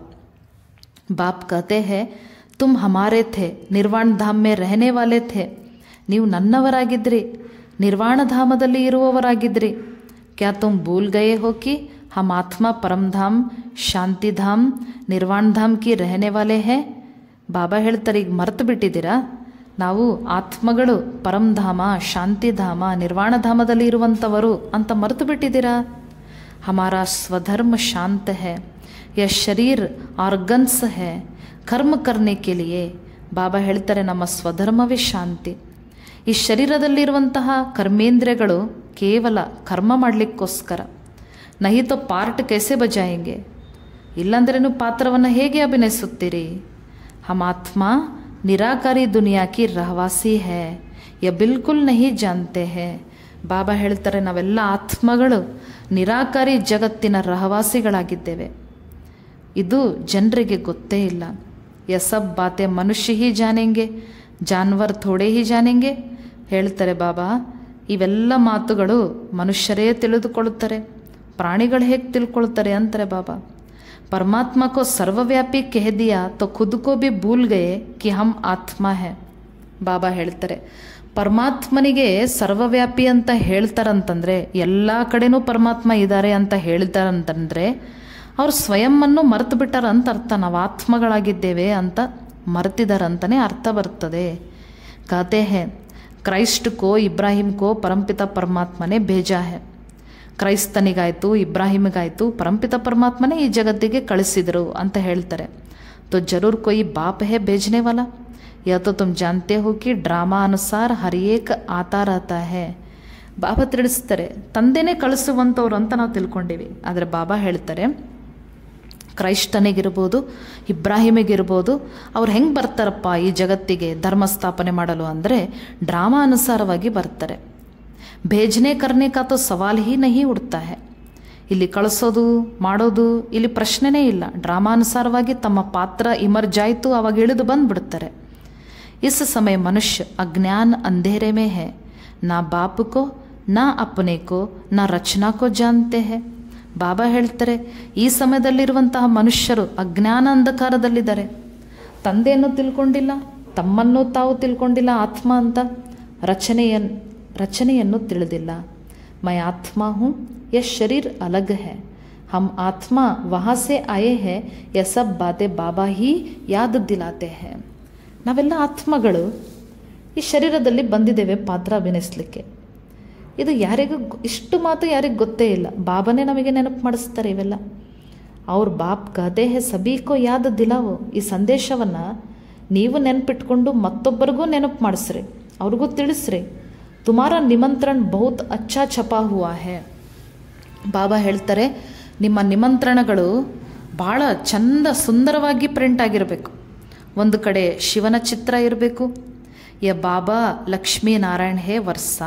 ಬಾಪ್ ಕತೆ ಹೇ ತುಮ್ ಹಮಾರೇ ಥೆ ನಿರ್ವಾಣ ಧಾಮ್ ಮೇ ರಹನೆ ವಾಲೆ ಥೆ ನೀವು ನನ್ನವರಾಗಿದ್ರಿ ನಿರ್ವಾಣ ಧಾಮದಲ್ಲಿ ಇರುವವರಾಗಿದ್ರಿ ಕ್ಯಾ ತುಮ್ ಭೂಲ್ ಗಯೇ ಹೋ ಕಿ ಹಮ್ ಆತ್ಮ ಪರಮಧಾಮ್ ಶಾಂತಿಧಾಮ್ ನಿರ್ವಾಣ ಧಾಮ್ ಕಿ ರಹನೆ ವಾಲೆ ಹೇ ಬಾಬಾ ಹೇಳ್ತಾರೆ ಈಗ ಮರೆತು ಬಿಟ್ಟಿದ್ದೀರಾ ನಾವು ಆತ್ಮಗಳು ಪರಮಧಾಮ ಶಾಂತಿಧಾಮ ನಿರ್ವಾಣಧಾಮದಲ್ಲಿ ಇರುವಂಥವರು ಅಂತ ಮರೆತು ಬಿಟ್ಟಿದ್ದೀರಾ ಹಮಾರ ಸ್ವಧರ್ಮ ಶಾಂತ ಹೇ ಯ ಶರೀರ್ ಆರ್ಗನ್ಸ್ ಹೇ ಕರ್ಮ ಕರ್ನೆ ಕೆ ಲಿಯೇ ಬಾಬಾ ಹೇಳ್ತಾರೆ ನಮ್ಮ ಸ್ವಧರ್ಮವೇ ಶಾಂತಿ ಈ ಶರೀರದಲ್ಲಿರುವಂತಹ ಕರ್ಮೇಂದ್ರಿಯಗಳು ಕೇವಲ ಕರ್ಮ ಮಾಡಲಿಕ್ಕೋಸ್ಕರ ನಹಿ ತೋ ಪಾರ್ಟ್ ಕೈಸೆ ಬಜಾಯಂಗೆ ಇಲ್ಲಾಂದ್ರೆ ನೀವು ಪಾತ್ರವನ್ನು ಹೇಗೆ ಅಭಿನಯಿಸುತ್ತೀರಿ ಹಮ್ ಆತ್ಮ ನಿರಾಕಾರಿ ದುನಿಯಾ ಕಿ ರಹವಾಸಿ ಹೇ ಯ ಬಿಲ್ಕುಲ್ ನಹಿ ಜಾನ್ತೆ ಹೇ ಬಾಬಾ ಹೇಳ್ತಾರೆ ನಾವೆಲ್ಲ ಆತ್ಮಗಳು ನಿರಾಕಾರಿ ಜಗತ್ತಿನ ರಹವಾಸಿಗಳಾಗಿದ್ದೇವೆ ಇದು ಜನರಿಗೆ ಗೊತ್ತೇ ಇಲ್ಲ ಯ ಸಬ್ ಬಾತೆ ಮನುಷ್ಯ ಹಿ ಜಾನೆಂಗೆ ಜಾನ್ವರ್ ಥೋಡೆ ಹಿ ಜಾನೆಂಗೆ ಹೇಳ್ತಾರೆ ಬಾಬಾ ಇವೆಲ್ಲ ಮಾತುಗಳು ಮನುಷ್ಯರೇ ತಿಳಿದುಕೊಳ್ಳುತ್ತಾರೆ ಪ್ರಾಣಿಗಳು ಹೇಗೆ ತಿಳ್ಕೊಳ್ತಾರೆ ಅಂತಾರೆ ಬಾಬಾ परमात्मा को सर्वव्यापी कह दिया तो खुद को भी भूल गए कि हम ಆತ್ಮ है ಬಾಬಾ ಹೇಳ್ತಾರೆ ಪರಮಾತ್ಮನಿಗೆ ಸರ್ವವ್ಯಾಪಿ ಅಂತ ಹೇಳ್ತಾರಂತಂದ್ರೆ ಎಲ್ಲ ಕಡೆನೂ ಪರಮಾತ್ಮ ಇದ್ದಾರೆ ಅಂತ ಹೇಳ್ತಾರಂತಂದ್ರೆ ಅವ್ರು ಸ್ವಯಂವನ್ನು ಮರೆತು ಬಿಟ್ಟಾರ ಅಂತ ಅರ್ಥ ನಾವು ಆತ್ಮಗಳಾಗಿದ್ದೇವೆ ಅಂತ ಮರೆತಿದಾರಂತಲೇ ಅರ್ಥ ಬರ್ತದೆ कहते हैं ಕ್ರೈಸ್ಟ್ ಕೋ ಇಬ್ರಾಹಿಂ ಕೋ ಪರಂಪಿತ ಪರಮಾತ್ಮನೇ ಬೇಜಾ ಹೇ ಕ್ರೈಸ್ತನಿಗಾಯಿತು ಇಬ್ರಾಹಿಮಿಗಾಯಿತು ಪರಂಪಿತ ಪರಮಾತ್ಮನೇ ಈ ಜಗತ್ತಿಗೆ ಕಳಿಸಿದರು ಅಂತ ಹೇಳ್ತಾರೆ तो जरूर कोई बाप है भेजने वाला या तो तुम जानते हो कि ಡ್ರಾಮಾ ಅನುಸಾರ ಹರ್ ಏಕ್ ಆತಾ रहता है ಬಾಬಾ ತಿಳಿಸ್ತಾರೆ ತಂದೆನೇ ಕಳಿಸುವಂಥವ್ರು ಅಂತ ನಾವು ತಿಳ್ಕೊಂಡಿವಿ ಆದರೆ ಬಾಬಾ ಹೇಳ್ತಾರೆ ಕ್ರೈಸ್ತನಿಗಿರ್ಬೋದು ಇಬ್ರಾಹಿಮಿಗಿರ್ಬೋದು ಅವ್ರು ಹೆಂಗೆ ಬರ್ತಾರಪ್ಪ ಈ ಜಗತ್ತಿಗೆ ಧರ್ಮ ಸ್ಥಾಪನೆ ಮಾಡಲು ಅಂದರೆ ಡ್ರಾಮಾ ಅನುಸಾರವಾಗಿ ಬರ್ತಾರೆ ಭೇಜನೆ ಕರ್ನೆ ಕಾ ತೋ ಸವಾಲ್ ಹಿ ನಹಿ ಉಡ್ತಾ ಹೇ ಇಲ್ಲಿ ಕಳಿಸೋದು ಮಾಡೋದು ಇಲ್ಲಿ ಪ್ರಶ್ನೆನೇ ಇಲ್ಲ ಡ್ರಾಮಾನುಸಾರವಾಗಿ ತಮ್ಮ ಪಾತ್ರ ಇಮರ್ಜ್ ಆಯಿತು ಅವಾಗ ಇಳಿದು ಬಂದುಬಿಡ್ತಾರೆ ಇಸ್ ಸಮಯ ಮನುಷ್ಯ ಅಜ್ಞಾನ ಅಂಧೇರೆ ಮೇ ಹೇ ನಾ ಬಾಪ್ ಕೋ ನಾ ಅಪ್ಪನೆ ಕೋ ನಾ ರಚನಾ ಕೋ ಜಾನ್ತೆ ಹೇ ಬಾಬಾ ಹೇಳ್ತಾರೆ ಈ ಸಮಯದಲ್ಲಿರುವಂತಹ ಮನುಷ್ಯರು ಅಜ್ಞಾನ ಅಂಧಕಾರದಲ್ಲಿದ್ದಾರೆ ತಂದೆಯನ್ನು ತಿಳ್ಕೊಂಡಿಲ್ಲ ತಮ್ಮನ್ನು ತಾವು ತಿಳ್ಕೊಂಡಿಲ್ಲ ಆತ್ಮ ಅಂತ ರಚನೆಯನ್ ರಚನೆಯನ್ನು ತಿಳಿದಿಲ್ಲ ಮೈ ಆತ್ಮ ಹೂँ यह शरीर अलग है हम आत्मा वहाँ से आए हैं यह सब बातें बाबा ही ಯಾದ್ ದಿಲಾತೆ ಹೇ ನಾವೆಲ್ಲ ಆತ್ಮಗಳು ಈ ಶರೀರದಲ್ಲಿ ಬಂದಿದ್ದೇವೆ ಪಾತ್ರ ಅಭಿನಯಿಸ್ಲಿಕ್ಕೆ ಇದು ಯಾರಿಗೂ ಗೊ- ಇಷ್ಟು ಮಾತು ಯಾರಿಗೆ ಗೊತ್ತೇ ಇಲ್ಲ ಬಾಬಾನೇ ನಮಗೆ ನೆನಪು ಮಾಡಿಸ್ತಾರೆ ಇವೆಲ್ಲ ಅವ್ರ ಬಾಪ್ ಕತೆ ಹೇ ಸಬೀಕೋ ಯಾದ ದಿಲಾವು ಈ ಸಂದೇಶವನ್ನು ನೀವು ನೆನಪಿಟ್ಕೊಂಡು ಮತ್ತೊಬ್ಬರಿಗೂ ನೆನಪು ಮಾಡಿಸ್ರಿ ಅವ್ರಿಗೂ ತಿಳಿಸ್ರಿ ತುಮಾರ ನಿಮಂತ್ರಣ ಬಹುತ್ ಅಚ್ಚಾ ಛಪಾ ಹುವಾ ಹೇ ಬಾಬಾ ಹೇಳ್ತಾರೆ ನಿಮ್ಮ ನಿಮಂತ್ರಣಗಳು ಭಾಳ ಚಂದ ಸುಂದರವಾಗಿ ಪ್ರಿಂಟ್ ಆಗಿರಬೇಕು ಒಂದು ಕಡೆ ಶಿವನ ಚಿತ್ರ ಇರಬೇಕು ಯ ಬಾಬಾ ಲಕ್ಷ್ಮೀನಾರಾಯಣ ಹೇ ವರ್ಷ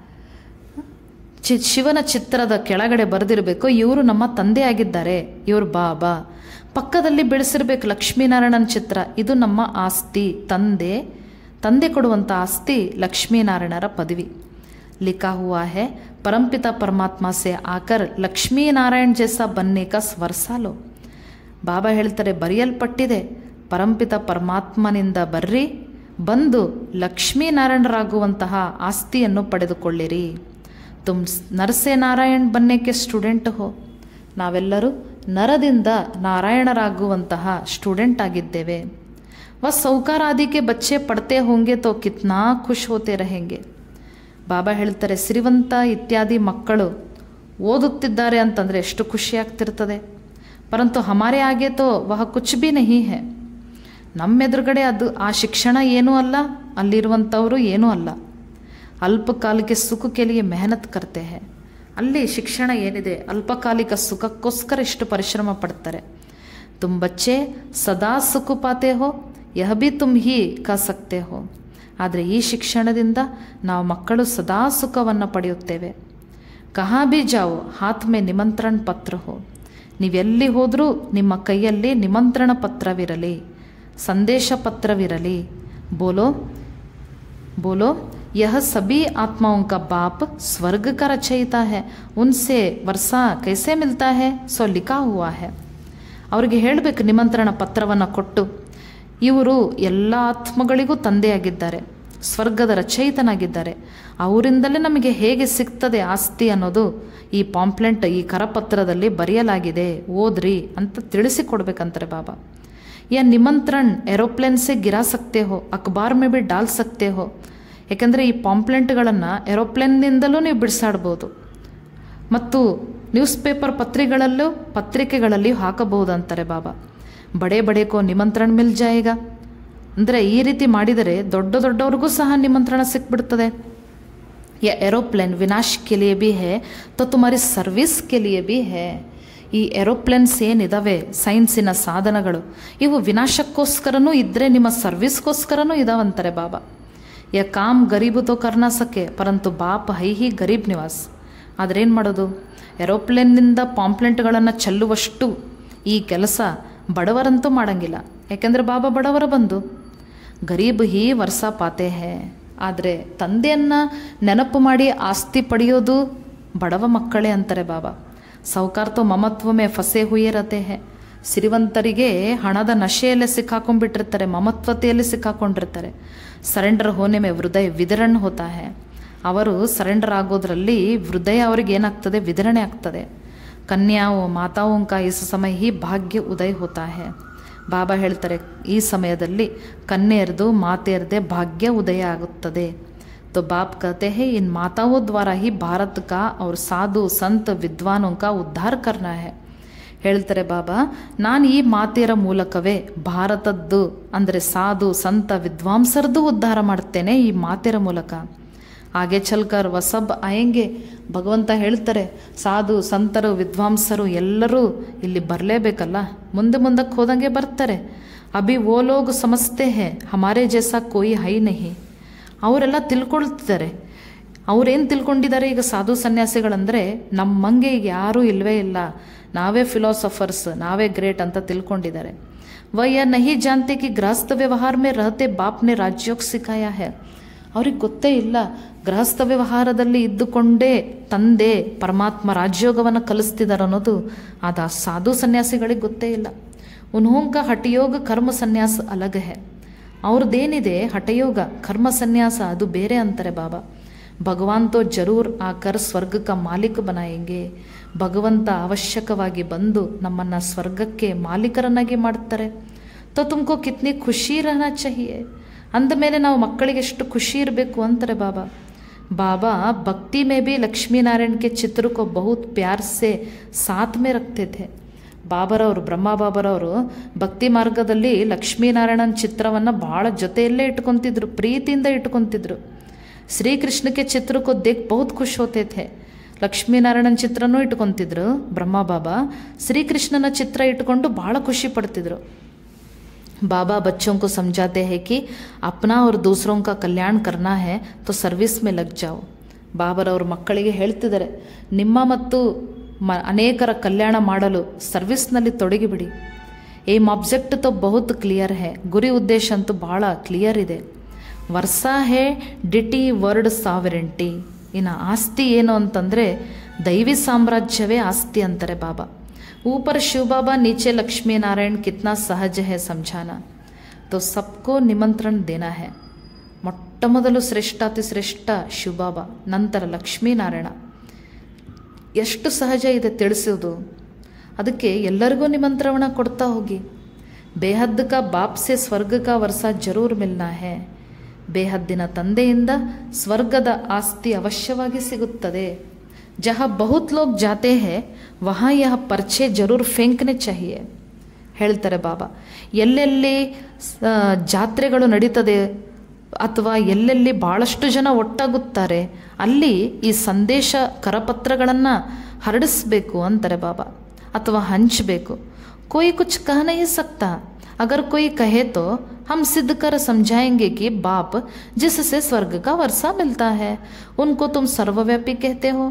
ಚಿ ಶಿವನ ಚಿತ್ರದ ಕೆಳಗಡೆ ಬರೆದಿರಬೇಕು ಇವರು ನಮ್ಮ ತಂದೆ ಆಗಿದ್ದಾರೆ ಇವರು ಬಾಬಾ ಪಕ್ಕದಲ್ಲಿ ಬೆಳೆಸಿರ್ಬೇಕು ಲಕ್ಷ್ಮೀನಾರಾಯಣನ ಚಿತ್ರ ಇದು ನಮ್ಮ ಆಸ್ತಿ ತಂದೆ ತಂದೆ ಕೊಡುವಂಥ ಆಸ್ತಿ ಲಕ್ಷ್ಮೀನಾರಾಯಣರ ಪದವಿ लिखा हुआ है परमपिता परमात्मा से आकर ಲಕ್ಷ್ಮೀ ನಾರಾಯಣ್ ಜೈಸಾ ಬನ್ನೆ ಕಾ ಸ್ವರ್ಸ ಲೋ ಬಾಬಾ ಹೇಳ್ತಾರೆ ಬರೆಯಲ್ಪಟ್ಟಿದೆ ಪರಂಪಿತ ಪರಮಾತ್ಮನಿಂದ ಬರ್ರಿ ಬಂದು ಲಕ್ಷ್ಮೀನಾರಾಯಣರಾಗುವಂತಹ ಆಸ್ತಿಯನ್ನು ಪಡೆದುಕೊಳ್ಳಿರಿ ತುಮ್ ನರಸೆ ನಾರಾಯಣ್ ಬನ್ನೇಕೆ ಸ್ಟೂಡೆಂಟ್ ಹೋ ನಾವೆಲ್ಲರೂ ನರದಿಂದ ನಾರಾಯಣರಾಗುವಂತಹ ಸ್ಟೂಡೆಂಟ್ ಆಗಿದ್ದೇವೆ ವ ಸೌಕಾರ ಆದಿಕೆ ಬಚ್ಚೆ ಪಡ್ತೆ ಹೋಂಗೆ ತೋ ಕಿತ್ನಾ ಖುಷ್ ಹೋತೆ रहेंगे ಬಾಬಾ ಹೇಳ್ತಾರೆ ಸಿರಿವಂತ ಇತ್ಯಾದಿ ಮಕ್ಕಳು ಓದುತ್ತಿದ್ದಾರೆ ಅಂತಂದರೆ ಎಷ್ಟು ಖುಷಿಯಾಗ್ತಿರ್ತದೆ ಪರಂತು ಹಮಾರೆ ಆಗೆ ತೋ ವಹ ಕುಚ್ ಬಿ ನಹಿ ಹೇ ನಮ್ಮೆದುರುಗಡೆ ಅದು ಆ ಶಿಕ್ಷಣ ಏನೂ ಅಲ್ಲ ಅಲ್ಲಿರುವಂಥವರು ಏನೂ ಅಲ್ಲ ಅಲ್ಪಕಾಲಕ್ಕೆ ಸುಖಕ್ಕೆ ಲಿಯೆ ಮೆಹನತ್ ಕರ್ತೆ ಹೇ ಅಲ್ಲಿ ಶಿಕ್ಷಣ ಏನಿದೆ ಅಲ್ಪಕಾಲಿಕ ಸುಖಕ್ಕೋಸ್ಕರ ಇಷ್ಟು ಪರಿಶ್ರಮ ಪಡ್ತಾರೆ ತುಮ್ ಬಚ್ಚೆ ಸದಾ ಸುಖ ಪಾತೆ ಹೋ ಯಹ ಬಿ ತುಮ್ ಹಿ ಕ ಸಕ್ತೆ ಹೋ ಆದರೆ ಈ ಶಿಕ್ಷಣದಿಂದ ನಾವು ಮಕ್ಕಳು ಸದಾ ಸುಖವನ್ನು ಪಡೆಯುತ್ತೇವೆ ಕಹಾ ಬಿ ಜಾವೋ ಹಾತ್ ಮೇ ನಿಮಂತ್ರಣ ಪತ್ರ ಹೋ ನೀವೆಲ್ಲಿ ಹೋದರೂ ನಿಮ್ಮ ಕೈಯಲ್ಲಿ ನಿಮಂತ್ರಣ ಪತ್ರವಿರಲಿ ಸಂದೇಶ ಪತ್ರವಿರಲಿ ಬೋಲೋ बोलो यह सभी आत्माओं का बाप स्वर्ग का रचयिता है उनसे वर्षा कैसे मिलता है सो लिखा हुआ है ಅವರಿಗೆ ಹೇಳಬೇಕು ನಿಮಂತ್ರಣ ಪತ್ರವನ್ನು ಕೊಟ್ಟು ಇವರು ಎಲ್ಲ ಆತ್ಮಗಳಿಗೂ ತಂದೆಯಾಗಿದ್ದಾರೆ ಸ್ವರ್ಗದ ರಚಯಿತನಾಗಿದ್ದಾರೆ ಅವರಿಂದಲೇ ನಮಗೆ ಹೇಗೆ ಸಿಗ್ತದೆ ಆಸ್ತಿ ಅನ್ನೋದು ಈ ಪಾಂಪ್ಲೆಂಟ್ ಈ ಕರಪತ್ರದಲ್ಲಿ ಬರೆಯಲಾಗಿದೆ ಓದ್ರಿ ಅಂತ ತಿಳಿಸಿಕೊಡ್ಬೇಕಂತಾರೆ ಬಾಬಾ या निमंत्रण ಏರೋಪ್ಲೇನ್ ಸೆ ಗಿರಾ ಸಕ್ತೆ ಹೋ ಅಖಬಾರ್ ಮೇ ಬಿ ಡಾಲ್ ಸಕ್ತೆ ಹೋ ಯಾಕೆಂದರೆ ಈ ಪಾಂಪ್ಲೆಂಟ್ಗಳನ್ನು ಏರೋಪ್ಲೇನ್ನಿಂದಲೂ ನೀವು ಬಿಡಿಸಾಡ್ಬೋದು ಮತ್ತು ನ್ಯೂಸ್ ಪೇಪರ್ ಪತ್ರಿಗಳಲ್ಲೂ ಪತ್ರಿಕೆಗಳಲ್ಲಿಯೂ ಹಾಕಬಹುದು ಅಂತಾರೆ ಬಾಬಾ ಬಡೆ ಬಡೆ ಕೋ ನಿಮಂತ್ರಣ ಮಿಲ್ ಜಾಯೇಗ ಅಂದರೆ ಈ ರೀತಿ ಮಾಡಿದರೆ ದೊಡ್ಡ ದೊಡ್ಡವ್ರಿಗೂ ಸಹ ನಿಮಂತ್ರಣ ಸಿಕ್ಬಿಡ್ತದೆ ये एरोप्लेन विनाश के लिए भी है तो तुम्हारी ಸರ್ವಿಸ್ के लिए भी है ಈ ಏರೋಪ್ಲೇನ್ಸ್ ಏನಿದಾವೆ ಸೈನ್ಸಿನ ಸಾಧನಗಳು ಇವು ವಿನಾಶಕ್ಕೋಸ್ಕರನೂ ಇದ್ದರೆ ನಿಮ್ಮ ಸರ್ವಿಸ್ಗೋಸ್ಕರನೂ ಇದಾವಂತಾರೆ ಬಾಬಾ ಯ ಕಾಮ್ ಗರೀಬು ತೋ ಕರ್ನಾ ಸಕೆ ಪರಂತು ಬಾಪ್ ಹೈ ಹಿ ಗರೀಬ್ ನಿವಾಸ್ ಆದರೆ ಏನು ಮಾಡೋದು ಏರೋಪ್ಲೇನ್ನಿಂದ ಪಾಂಪ್ಲೆಂಟ್ಗಳನ್ನು ಚೆಲ್ಲುವಷ್ಟು ಈ ಕೆಲಸ ಬಡವರಂತೂ ಮಾಡಂಗಿಲ್ಲ ಯಾಕೆಂದರೆ ಬಾಬಾ ಬಡವರ ಬಂದು ಗರೀಬ್ ಹಿ ವರ್ಷ ಪಾತೆ ಹೇ ಆದರೆ ತಂದೆಯನ್ನು ನೆನಪು ಮಾಡಿ ಆಸ್ತಿ ಪಡೆಯೋದು ಬಡವ ಮಕ್ಕಳೇ ಅಂತಾರೆ ಬಾಬಾ ಸೌಕಾರ್ ತೋ ಮಮತ್ವಮೇ ಫಸೆ ಹುಯೇ ರತೆ ಹೇ ಸಿರಿವಂತರಿಗೆ ಹಣದ ನಶೆಯಲ್ಲೇ ಸಿಕ್ಕಾಕೊಂಡ್ಬಿಟ್ಟಿರ್ತಾರೆ ಮಮತ್ವತೆಯಲ್ಲಿ ಸಿಕ್ಕಾಕೊಂಡಿರ್ತಾರೆ ಸರೆಂಡರ್ ಹೋನೆ ಮೇ ಹೃದಯ ವಿದರಣ್ ಹೋತಾ ಹೇ ಅವರು ಸರೆಂಡರ್ ಆಗೋದ್ರಲ್ಲಿ ಹೃದಯ ಅವ್ರಿಗೆ ಏನಾಗ್ತದೆ ವಿತರಣೆ ಆಗ್ತದೆ ಕನ್ಯಾವು ಮಾತಾವುಂಕ ಇಸ್ ಸಮಯ ಹಿ ಭಾಗ್ಯ ಉದಯ ಹೋತಾ ಹೇ ಬಾಬಾ ಹೇಳ್ತಾರೆ ಈ ಸಮಯದಲ್ಲಿ ಕನ್ಯೆಯರ್ದು ಮಾತೆಯರದೆ ಭಾಗ್ಯ ಉದಯ ಆಗುತ್ತದೆ तो बाप कहते हैं इन माताओं द्वारा ही भारत का और साधु संत विद्वानों का उद्धार करना है ಹೇಳ್ತಾರೆ ಬಾಬಾ ನಾನು ಈ ಮಾತೆಯರ ಮೂಲಕವೇ ಭಾರತದ್ದು ಅಂದರೆ ಸಾಧು ಸಂತ ವಿದ್ವಾಂಸರದ್ದು ಉದ್ಧಾರ ಮಾಡ್ತೇನೆ ಈ ಮಾತೆಯರ ಮೂಲಕ ಹಾಗೆ ಚಲ್ಕರ್ ವಸಬ್ ಆಯಂಗೆ ಭಗವಂತ ಹೇಳ್ತಾರೆ ಸಾಧು ಸಂತರು ವಿದ್ವಾಂಸರು ಎಲ್ಲರೂ ಇಲ್ಲಿ ಬರಲೇಬೇಕಲ್ಲ ಮುಂದೆ ಮುಂದಕ್ಕೆ ಹೋದಂಗೆ ಬರ್ತಾರೆ ಅಭಿ ಓ ಲೋಗ್ ಸಮಸ್ತೆ ಹೇ ಹಮಾರೆ ಜೈಸಾ ಕೋಯಿ ಹೈ ನಹಿ ಅವರೆಲ್ಲ ತಿಳ್ಕೊಳ್ತಿದ್ದಾರೆ ಅವ್ರೇನು ತಿಳ್ಕೊಂಡಿದ್ದಾರೆ ಈಗ ಸಾಧು ಸನ್ಯಾಸಿಗಳಂದರೆ ನಮ್ಮಂಗೆ ಈಗ ಯಾರೂ ಇಲ್ಲವೇ ಇಲ್ಲ ನಾವೇ ಫಿಲಾಸಫರ್ಸ್ ನಾವೇ ಗ್ರೇಟ್ ಅಂತ ತಿಳ್ಕೊಂಡಿದ್ದಾರೆ ವಯ್ಯ ನಹಿ ಜಾನ್ತೆ ಕಿ ಗೃಹಸ್ಥ ವ್ಯವಹಾರ ಮೇ ರಹತೆ ಬಾಪ್ನೆ ರಾಜ್ಯೋಗ್ ಸಿಖಾಯ ಹೇ ಅವ್ರಿಗೆ ಗೊತ್ತೇ ಇಲ್ಲ ಗೃಹಸ್ಥ ವ್ಯವಹಾರದಲ್ಲಿ ಇದ್ದುಕೊಂಡೇ ತಂದೆ ಪರಮಾತ್ಮ ರಾಜ್ಯೋಗವನ್ನು ಕಲಿಸ್ತಿದ್ದಾರೆ ಅನ್ನೋದು ಅದು ಆ ಸಾಧು ಸನ್ಯಾಸಿಗಳಿಗೆ ಗೊತ್ತೇ ಇಲ್ಲ ಉನ್ಹೋಂಕ ಹಠಯೋಗ ಕರ್ಮ ಸನ್ಯಾಸ ಅಲಗ ಹೇ ಅವ್ರದ್ದೇನಿದೆ ಹಠಯೋಗ ಕರ್ಮ ಸನ್ಯಾಸ ಅದು ಬೇರೆ ಅಂತಾರೆ ಬಾಬಾ ಭಗವಾನ್ ತೋ ಜರೂರ್ ಆಕರ್ ಸ್ವರ್ಗಕ್ಕ ಮಾಲೀಕ ಬನಾಯಂಗೆ ಭಗವಂತ ಅವಶ್ಯಕವಾಗಿ ಬಂದು ನಮ್ಮನ್ನು ಸ್ವರ್ಗಕ್ಕೆ ಮಾಲೀಕರನ್ನಾಗಿ ಮಾಡ್ತಾರೆ ತೋ ತುಮಕೋ ಕಿತ್ನಿ ಖುಷಿ ರಹನಾ ಚಹಿಯೆ ಅಂದಮೇಲೆ ನಾವು ಮಕ್ಕಳಿಗೆ ಎಷ್ಟು ಖುಷಿ ಇರಬೇಕು ಅಂತಾರೆ ಬಾಬಾ ಬಾಬಾ ಭಕ್ತಿ ಮೇ भी ಲಕ್ಷ್ಮೀ ನಾರಾಯಣ के चित्र को बहुत प्यार से साथ में रखते थे ಬಾಬರವರು ಬ್ರಹ್ಮ ಬಾಬರವರು ಭಕ್ತಿ ಮಾರ್ಗದಲ್ಲಿ ಲಕ್ಷ್ಮೀನಾರಾಯಣನ ಚಿತ್ರವನ್ನು ಭಾಳ ಜೊತೆಯಲ್ಲೇ ಇಟ್ಕೊತಿದ್ರು ಪ್ರೀತಿಯಿಂದ ಇಟ್ಕೊತಿದ್ರು ಶ್ರೀಕೃಷ್ಣಕ್ಕೆ ಚಿತ್ರಕ್ಕೋ ದೇಖ್ ಬಹುತ್ ಖುಷ್ ಹೋತೆ ಥೆ ಲಕ್ಷ್ಮೀನಾರಾಯಣನ ಚಿತ್ರನೂ ಇಟ್ಕೊತಿದ್ರು ಬ್ರಹ್ಮ ಬಾಬಾ ಶ್ರೀಕೃಷ್ಣನ ಚಿತ್ರ ಇಟ್ಕೊಂಡು ಭಾಳ ಖುಷಿ ಪಡ್ತಿದ್ರು बाबा बच्चों को समझाते हैं कि अपना और दूसरों का कल्याण करना है तो सर्विस में लग जाओ ಬಾಬರವ್ರ ಮಕ್ಕಳಿಗೆ ಹೇಳ್ತಿದ್ದಾರೆ ನಿಮ್ಮ ಮತ್ತು ಮ ಅನೇಕರ ಕಲ್ಯಾಣ ಮಾಡಲು ಸರ್ವಿಸ್ನಲ್ಲಿ ತೊಡಗಿಬಿಡಿ ಏಮ್ ಆಬ್ಜೆಕ್ಟ್ ತೋ ಬಹುತ್ ಕ್ಲಿಯರ್ ಹೇ ಗುರಿ ಉದ್ದೇಶ ಅಂತೂ ಭಾಳ ಕ್ಲಿಯರ್ ಇದೆ ವರ್ಷ ಹೇ ಡಿಟಿ ವರ್ಡ್ ಸಾವರೆಂಟಿ ಇನ್ನು ಆಸ್ತಿ ಏನು ಅಂತಂದರೆ ದೈವಿ ಸಾಮ್ರಾಜ್ಯವೇ ಆಸ್ತಿ ಅಂತಾರೆ ಬಾಬಾ ऊपर शिव बाबा नीचे लक्ष्मी नारायण कितना सहज है समझाना तो सबको निमंत्रण देना है ಮೊಟ್ಟ ಮೊದಲು ಶ್ರೇಷ್ಠ ಅತಿ ಶ್ರೇಷ್ಠ ಶಿವಬಾಬಾ ನಂತರ ಲಕ್ಷ್ಮೀನಾರಾಯಣ ಎಷ್ಟು ಸಹಜ ಇದೆ ತಿಳಿಸೋದು ಅದಕ್ಕೆ ಎಲ್ಲರಿಗೂ ನಿಮಂತ್ರಣ ಕೊಡ್ತಾ ಹೋಗಿ ಬೇಹದ್ ಕಾ ಬಾಪ್ ಸೆ ಸ್ವರ್ಗ ಕಾ ವರ್ಷ ಜರೂರ್ ಮಿಲ್ನಾ ಹೇ ಬೇಹದ್ದಿನ ತಂದೆಯಿಂದ ಸ್ವರ್ಗದ ಆಸ್ತಿ ಅವಶ್ಯವಾಗಿ ಸಿಗುತ್ತದೆ ಜಹ ಬಹುತ್ ಲೋಗ್ ಜಾತೆ ಹೇ ವಹಾ ಯಹ ಪರ್ಚೆ ಜರೂರ್ ಫೆಂಕ್ನೆ ಚಾಹಿಯೆ ಹೇಳ್ತಾರೆ ಬಾಬಾ ಎಲ್ಲೆಲ್ಲಿ ಸ- ಜಾತ್ರೆಗಳು ನಡೀತದೆ ಅಥವಾ ಎಲ್ಲೆಲ್ಲಿ ಭಾಳಷ್ಟು ಜನ ಒಟ್ಟಾಗುತ್ತಾರೆ ಅಲ್ಲಿ ಈ ಸಂದೇಶ ಕರಪತ್ರಗಳನ್ನು ಹರಡಿಸ್ಬೇಕು ಅಂತಾರೆ ಬಾಬಾ ಅಥವಾ ಹಂಚಬೇಕು कोई कुछ कह नहीं सकता अगर कोई कहे तो हम सिद्ध कर समझाएंगे कि बाप जिससे स्वर्ग का वर्षा मिलता है उनको तुम सर्वव्यापी कहते हो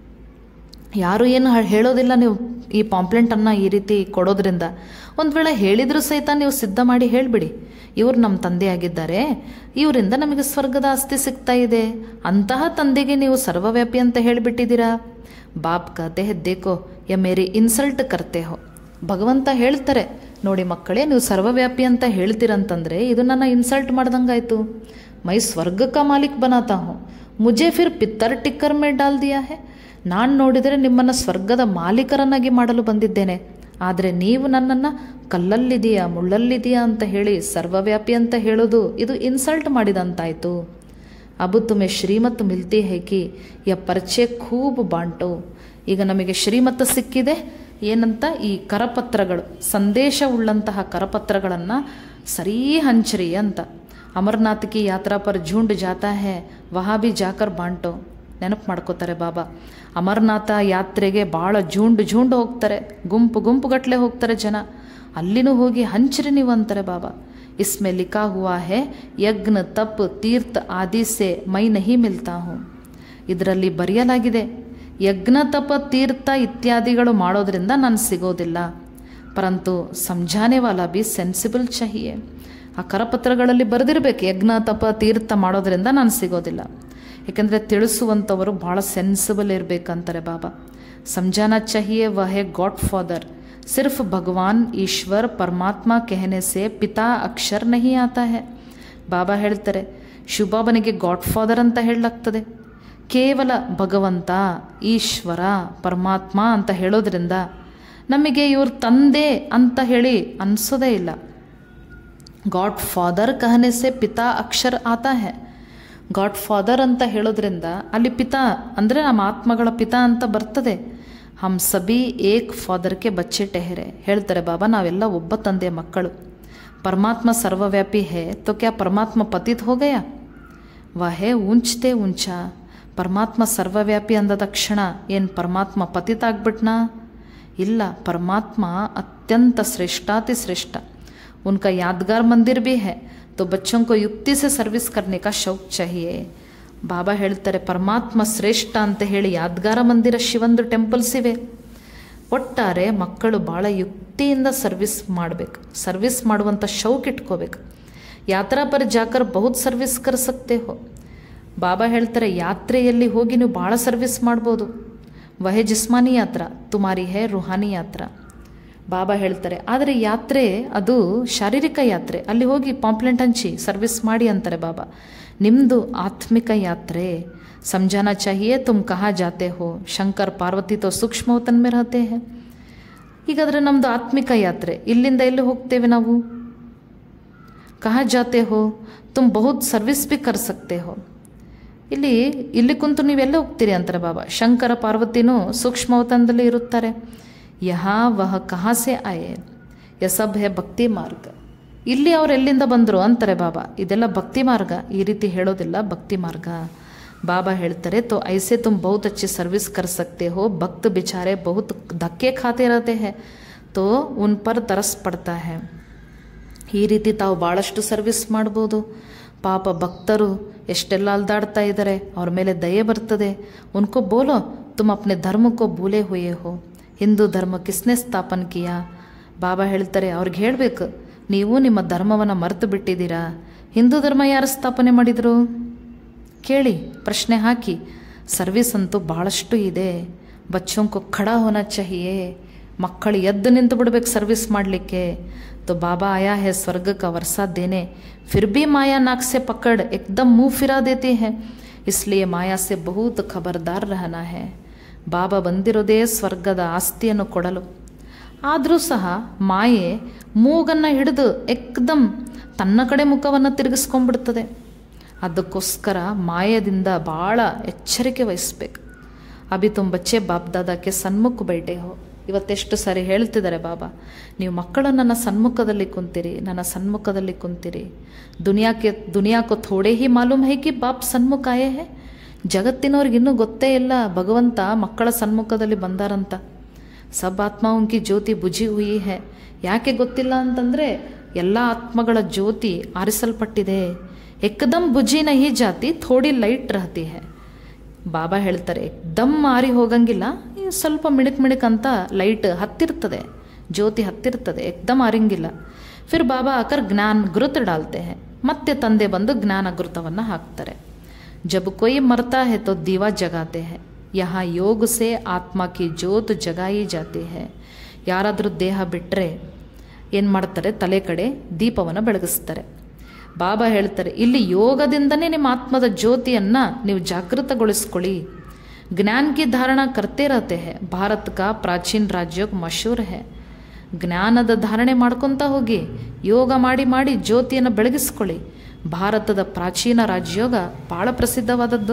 ಯಾರು ಏನು ಹ- ಹೇಳೋದಿಲ್ಲ ನೀವು ಈ ಪಾಂಪ್ಲೆಂಟನ್ನು ಈ ರೀತಿ ಕೊಡೋದ್ರಿಂದ ಒಂದು ವೇಳೆ ಹೇಳಿದರೂ ಸಹಿತ ನೀವು ಸಿದ್ಧ ಮಾಡಿ ಹೇಳಿಬಿಡಿ ಇವ್ರು ನಮ್ಮ ತಂದೆಯಾಗಿದ್ದಾರೆ ಇವರಿಂದ ನಮಗೆ ಸ್ವರ್ಗದ ಆಸ್ತಿ ಸಿಗ್ತಾ ಇದೆ ಅಂತಹ ತಂದೆಗೆ ನೀವು ಸರ್ವವ್ಯಾಪಿ ಅಂತ ಹೇಳಿಬಿಟ್ಟಿದ್ದೀರಾ ಬಾಪ್ ಕತೆ ದೇಕೋ ಯ ಮೇರಿ ಇನ್ಸಲ್ಟ್ ಕರ್ತೆ ಹೋ ಭಗವಂತ ಹೇಳ್ತಾರೆ ನೋಡಿ ಮಕ್ಕಳೇ ನೀವು ಸರ್ವವ್ಯಾಪಿ ಅಂತ ಹೇಳ್ತೀರಂತಂದ್ರೆ ಇದು ನನ್ನ ಇನ್ಸಲ್ಟ್ ಮಾಡ್ದಂಗಾಯ್ತು ಮೈ ಸ್ವರ್ಗಕ್ಕ ಮಾಲಿಕ್ ಬನಾತಾ ಹೋ ಮುಜೆ ಫಿರ್ ಪಿತ್ತರ್ ಟಿಕ್ಕರ್ ಮೇ ಡಾಲ್ ದಿಯಾ ಹೇ ನಾನು ನೋಡಿದರೆ ನಿಮ್ಮನ್ನು ಸ್ವರ್ಗದ ಮಾಲೀಕರನ್ನಾಗಿ ಮಾಡಲು ಬಂದಿದ್ದೇನೆ ಆದರೆ ನೀವು ನನ್ನನ್ನು ಕಲ್ಲಲ್ಲಿದೆಯಾ ಮುಳ್ಳಲ್ಲಿದೆಯಾ ಅಂತ ಹೇಳಿ ಸರ್ವವ್ಯಾಪಿ ಅಂತ ಹೇಳೋದು ಇದು ಇನ್ಸಲ್ಟ್ ಮಾಡಿದಂತಾಯಿತು ಅಬು ತುಮೆ ಶ್ರೀಮತ್ ಮಿಲ್ತಿ ಹೇ ಕಿ ಯ ಪರಿಚಯ ಖೂಬ್ ಬಾಂಟು ಈಗ ನಮಗೆ ಶ್ರೀಮತ ಸಿಕ್ಕಿದೆ ಏನಂತ ಈ ಕರಪತ್ರಗಳು ಸಂದೇಶ ಉಳ್ಳಂತಹ ಕರಪತ್ರಗಳನ್ನು सरी हंचरी ಅಂತ ಅಮರನಾಥ್ ಕಿ ಯಾತ್ರಾ ಪರ್ ಝುಂಡ್ ಜಾತಾ ಹೇ ವಹಾ ಬಿ ಜಾಕರ್ ಬಾಂಟೋ ನೆನಪು ಮಾಡ್ಕೋತಾರೆ ಬಾಬಾ ಅಮರನಾಥ ಯಾತ್ರೆಗೆ ಭಾಳ ಝುಂಡ್ ಝುಂಡ್ ಹೋಗ್ತಾರೆ ಗುಂಪು ಗುಂಪುಗಟ್ಟಲೆ ಹೋಗ್ತಾರೆ ಜನ ಅಲ್ಲಿನೂ ಹೋಗಿ ಹಂಚ್ರಿ ನೀವು ಅಂತಾರೆ ಬಾಬಾ ಇಸ್ಮೆ ಲಿಖಾ ಹುವಾ ಹೇ ಯಜ್ಞ ತಪ್ ತೀರ್ಥ ಆದಿ ಸೆ ಮೈ ನಹಿ ಮಿಲ್ತಾ ಹೂँ ಇದರಲ್ಲಿ ಬರೆಯಲಾಗಿದೆ ಯಜ್ಞ ತಪ ತೀರ್ಥ ಇತ್ಯಾದಿಗಳು ಮಾಡೋದ್ರಿಂದ ನಾನು ಸಿಗೋದಿಲ್ಲ ಪರಂತು ಸಮझाने वाला भी ಸೆನ್ಸಿಬಲ್ चाहिए ಆ ಕರಪತ್ರಗಳಲ್ಲಿ ಬರೆದಿರಬೇಕು ಯಜ್ಞ ತಪ ತೀರ್ಥ ಮಾಡೋದ್ರಿಂದ ನಾನು ಸಿಗೋದಿಲ್ಲ ಏಕೆಂದರೆ ತಿಳಿಸುವಂಥವರು ಭಾಳ ಸೆನ್ಸಿಬಲ್ ಇರಬೇಕಂತಾರೆ ಬಾಬಾ ಸಮझाना चाहिए वह है गॉड फादर सिर्फ भगवान ईश्वर परमात्मा कहने से पिता अक्षर नहीं आता है ಬಾಬಾ ಹೇಳ್ತಾರೆ ಶಿವಬಾಬನಿಗೆ ಗಾಡ್ ಫಾದರ್ ಅಂತ ಹೇಳಲಾಗ್ತದೆ ಕೇವಲ ಭಗವಂತ ಈಶ್ವರ ಪರಮಾತ್ಮ ಅಂತ ಹೇಳೋದ್ರಿಂದ ನಮಗೆ ಇವ್ರ ತಂದೆ ಅಂತ ಹೇಳಿ ಅನಿಸೋದೇ ಇಲ್ಲ ಗಾಡ್ ಫಾದರ್ ಕಹನೆ ಸೆ ಪಿತಾ ಅಕ್ಷರ ಆತಾ ಹೇ ಗಾಡ್ ಫಾದರ್ ಅಂತ ಹೇಳೋದ್ರಿಂದ ಅಲ್ಲಿ ಪಿತಾ ಅಂದರೆ ನಮ್ಮ ಆತ್ಮಗಳ ಪಿತಾ ಅಂತ ಬರ್ತದೆ ಹಮ್ ಸಬಿ ಏಕ್ ಫಾದರ್ಗೆ ಬಚ್ಚೆ ಟೆಹರೆ ಹೇಳ್ತಾರೆ ಬಾಬಾ ನಾವೆಲ್ಲ ಒಬ್ಬ ತಂದೆಯ ಮಕ್ಕಳು ಪರಮಾತ್ಮ ಸರ್ವವ್ಯಾಪಿ ಹೇ ತೋ ಕ್ಯಾ ಪರಮಾತ್ಮ ಪತಿತ್ ಹೋ ಗಯಾ ವಹೇ ಉಂಚ್ತೆ ಉಂಚ ಪರಮಾತ್ಮ ಸರ್ವವ್ಯಾಪಿ ಅಂದ ತಕ್ಷಣ ಏನು ಪರಮಾತ್ಮ ಪತಿತ ಆಗ್ಬಿಟ್ನಾ ಇಲ್ಲ ಪರಮಾತ್ಮ अत्यंत श्रेष्ठाति श्रेष्ठ उनका यादगार मंदिर भी है तो बच्चों को युक्ति से सर्विस करने का शौक चाहिए ಬಾಬಾ ಹೇಳ್ತಾರೆ ಪರಮಾತ್ಮ ಶ್ರೇಷ್ಠ ಅಂತ ಹೇಳಿ ಯಾದಗಾರ ಮಂದಿರ ಶಿವಂದು ಟೆಂಪಲ್ಸ್ ಇವೆ ಒಟ್ಟಾರೆ ಮಕ್ಕಳು ಭಾಳ ಯುಕ್ತಿಯಿಂದ ಸರ್ವಿಸ್ ಮಾಡಬೇಕು ಸರ್ವಿಸ್ ಮಾಡುವಂಥ ಶೌಕ್ ಇಟ್ಕೋಬೇಕು ಯಾತ್ರಾ ಪರ್ ಜಾಕರ್ ಬಹುತ್ ಸರ್ವಿಸ್ ಕರ್ ಸಕ್ತೆ ಹೋ ಬಾಬಾ ಹೇಳ್ತಾರೆ ಯಾತ್ರೆಯಲ್ಲಿ ಹೋಗಿ ನೀವು ಭಾಳ ಸರ್ವಿಸ್ ಮಾಡ್ಬೋದು ವಹೆ ಜಿಸ್ಮಾನಿ ಯಾತ್ರಾ ತುಮಾರಿ ಹೇ ರುಹಾನಿ ಯಾತ್ರಾ ಬಾಬಾ ಹೇಳ್ತಾರೆ ಆದರೆ ಯಾತ್ರೆ ಅದು ಶಾರೀರಿಕ ಯಾತ್ರೆ ಅಲ್ಲಿ ಹೋಗಿ ಪಾಂಪ್ಲೆಂಟ್ ಹಂಚಿ ಸರ್ವಿಸ್ ಮಾಡಿ ಅಂತಾರೆ ಬಾಬಾ ನಿಮ್ಮದು ಆತ್ಮಿಕ ಯಾತ್ರೆ ಸಮझाना चाहिए तुम कहाँ जाते हो ಶಂಕರ್ ಪಾರ್ವತಿ ತೋ ಸೂಕ್ಷ್ಮ ವತನ್ ಮೇ ರಹತೆ ಹೇ ಹೀಗಾದರೆ ನಮ್ಮದು ಆತ್ಮಿಕ ಯಾತ್ರೆ ಇಲ್ಲಿಂದ ಎಲ್ಲಿ ಹೋಗ್ತೇವೆ ನಾವು ಕಹಾ ಜಾತೆ ಹೋ ತುಮ್ ಬಹುತ್ ಸರ್ವಿಸ್ ಬಿ ಕರ್ ಸಕ್ತೆ ಹೋ ಇಲ್ಲಿ ಇಲ್ಲಿ ಕುಂತು ನೀವೆಲ್ಲ ಹೋಗ್ತೀರಿ ಅಂತಾರೆ ಬಾಬಾ ಶಂಕರ ಪಾರ್ವತಿನೂ ಸೂಕ್ಷ್ಮವತನದಲ್ಲಿ ಇರುತ್ತಾರೆ ಯಹಾ ವಹ ಕಹಾ ಸೆ ಆಯೆ ಯಸಬ್ ಹೇ ಭಕ್ತಿ ಮಾರ್ಗ ಇಲ್ಲಿ ಅವ್ರು ಎಲ್ಲಿಂದ ಬಂದರು ಅಂತಾರೆ ಬಾಬಾ ಇದೆಲ್ಲ ಭಕ್ತಿ ಮಾರ್ಗ ಈ ರೀತಿ ಹೇಳೋದಿಲ್ಲ ಭಕ್ತಿ ಮಾರ್ಗ ಬಾಬಾ ಹೇಳ್ತಾರೆ तो ऐसे तुम बहुत अच्छी सर्विस कर सकते हो भक्त बेचारे बहुत धक्के खाते रहते हैं तो उन पर तरस पड़ता है ಈ ರೀತಿ ತಾವು ಭಾಳಷ್ಟು ಸರ್ವಿಸ್ ಮಾಡ್ಬೋದು ಪಾಪ ಭಕ್ತರು ಎಷ್ಟೆಲ್ಲ ಅಲ್ದಾಡ್ತಾ ಇದ್ದಾರೆ ಅವ್ರ ಮೇಲೆ ದಯೆ ಬರ್ತದೆ ಉನ್ಕೋ ಬೋಲೋ ತುಮ್ ಅಪ್ನೆ ಧರ್ಮಕ್ಕೋ ಭೂಲೆ ಹುಯೇ ಹೋ ಹಿಂದೂ ಧರ್ಮ ಕಿಸ್ನೆ ಸ್ಥಾಪನ್ ಕಿಯಾ ಬಾಬಾ ಹೇಳ್ತಾರೆ ಅವ್ರಿಗೆ ಹೇಳಬೇಕು ನೀವು ನಿಮ್ಮ ಧರ್ಮವನ್ನು ಮರೆತು ಬಿಟ್ಟಿದ್ದೀರಾ ಹಿಂದೂ ಧರ್ಮ ಯಾರು ಸ್ಥಾಪನೆ ಮಾಡಿದರು ಕೇಳಿ ಪ್ರಶ್ನೆ ಹಾಕಿ ಸರ್ವಿಸ್ ಅಂತೂ ಭಾಳಷ್ಟು ಇದೆ ಬಚ್ಚೋಂಕೋ ಖಡಾ ಹೋನಾ चाहिए ಮಕ್ಕಳು ಎದ್ದು ನಿಂತು ಬಿಡ್ಬೇಕು ಸರ್ವಿಸ್ ಮಾಡಲಿಕ್ಕೆ तो बाबा आया है स्वर्ग का वर्षा देने फिर भी माया नाक से पकड़ एकदम मुंह फिरा देती है इसलिए माया से बहुत खबरदार रहना है ಬಾಬಾ ಬಂದಿರೋದೇ ಸ್ವರ್ಗದ ಆಸ್ತಿಯನ್ನು ಕೊಡಲು ಆದರೂ ಸಹ ಮಾಯೆ ಮೂಗನ್ನು ಹಿಡಿದು ಎಕ್ದಮ್ ತನ್ನ ಕಡೆ ಮುಖವನ್ನು ತಿರುಗಿಸ್ಕೊಂಡ್ಬಿಡ್ತದೆ ಅದಕ್ಕೋಸ್ಕರ ಮಾಯದಿಂದ ಭಾಳ ಎಚ್ಚರಿಕೆ ವಹಿಸ್ಬೇಕು ಅಭಿ ತುಮ್ ಬಚ್ಚೆ ಬಾಪ್ ದಾದಾಕ್ಕೆ ಸನ್ಮುಖ ಬೈಟೆ ಹೋ ಇವತ್ತೆಷ್ಟು ಸಾರಿ ಹೇಳ್ತಿದ್ದಾರೆ ಬಾಬಾ ನೀವು ಮಕ್ಕಳು ನನ್ನ ಸನ್ಮುಖದಲ್ಲಿ ಕುಂತೀರಿ ನನ್ನ ಸನ್ಮುಖದಲ್ಲಿ ಕುಂತೀರಿ ದುನಿಯಾಕ್ಕೆ ದುನಿಯಾಕೋ ಥೋಡೆ ಹಿ ಮಾಲೂಮ್ ಹೈ ಕಿ ಬಾಪ್ ಸನ್ಮುಖ ಆಯೇ ಹೇ ಜಗತ್ತಿನವ್ರಿಗೆ ಇನ್ನೂ ಗೊತ್ತೇ ಇಲ್ಲ ಭಗವಂತ ಮಕ್ಕಳ ಸನ್ಮುಖದಲ್ಲಿ ಬಂದಾರಂತ ಸಬ್ ಆತ್ಮಾವುಂಕಿ ಜ್ಯೋತಿ ಬುಜಿ ಹುಯಿ ಹೇ ಯಾಕೆ ಗೊತ್ತಿಲ್ಲ ಅಂತಂದರೆ ಎಲ್ಲ ಆತ್ಮಗಳ ಜ್ಯೋತಿ ಆರಿಸಲ್ಪಟ್ಟಿದೆ ಎಕ್ದಮ್ ಬುಜಿ ನಹಿ ಜಾತಿ ಥೋಡಿ ಲೈಟ್ ರಹತಿ ಹೇ ಬಾಬಾ ಹೇಳ್ತಾರೆ ದಮ್ ಮಾರಿ ಹೋಗಂಗಿಲ್ಲ ಈ ಸ್ವಲ್ಪ ಮಿಣಕ್ ಮಿಣಕ್ ಅಂತ ಲೈಟ್ ಹತ್ತಿರ್ತದೆ ಜ್ಯೋತಿ ಹತ್ತಿರ್ತದೆ ಎಕ್ದಮ್ ಆರಿಂಗಿಲ್ಲ ಫಿರ್ ಬಾಬಾ ಆಕರ್ ಜ್ಞಾನ ಗುರುತು ಡಾಲ್ತೆ ಹೇ ಮತ್ತೆ ತಂದೆ ಬಂದು ಜ್ಞಾನ ಗುರುತವನ್ನು ಹಾಕ್ತಾರೆ ಜಬ್ ಕೊಯ್ ಮರ್ತಾ ಹೇ ತೋ ದೀವಾ ಜಗಾತೆ ಹೇ ಯಹ ಯೋಗ ಸೆ ಆತ್ಮ ಕಿ ಜ್ಯೋತ್ ಜಗಾಯಿ ಜಾತಿ ಹೇ ಯಾರಾದರೂ ದೇಹ ಬಿಟ್ಟರೆ ಏನು ಮಾಡ್ತಾರೆ ತಲೆ ಕಡೆ ದೀಪವನ್ನು ಬೆಳಗಿಸ್ತಾರೆ ಬಾಬಾ ಹೇಳ್ತಾರೆ ಇಲ್ಲಿ ಯೋಗದಿಂದನೇ ನಿಮ್ಮ ಆತ್ಮದ ಜ್ಯೋತಿಯನ್ನು ನೀವು ಜಾಗೃತಗೊಳಿಸ್ಕೊಳ್ಳಿ ज्ञान की धारणा करते रहते हैं ಭಾರತ ಕಾ ಪ್ರಾಚೀನ ರಾಜ್ಯೋಗ ಮಶೂರ್ ಹೇ ಜ್ಞಾನದ ಧಾರಣೆ ಮಾಡ್ಕೊತಾ ಹೋಗಿ ಯೋಗ ಮಾಡಿ ಮಾಡಿ ಜ್ಯೋತಿಯನ್ನು ಬೆಳಗಿಸ್ಕೊಳ್ಳಿ ಭಾರತದ ಪ್ರಾಚೀನ ರಾಜ್ಯೋಗ ಭಾಳ ಪ್ರಸಿದ್ಧವಾದದ್ದು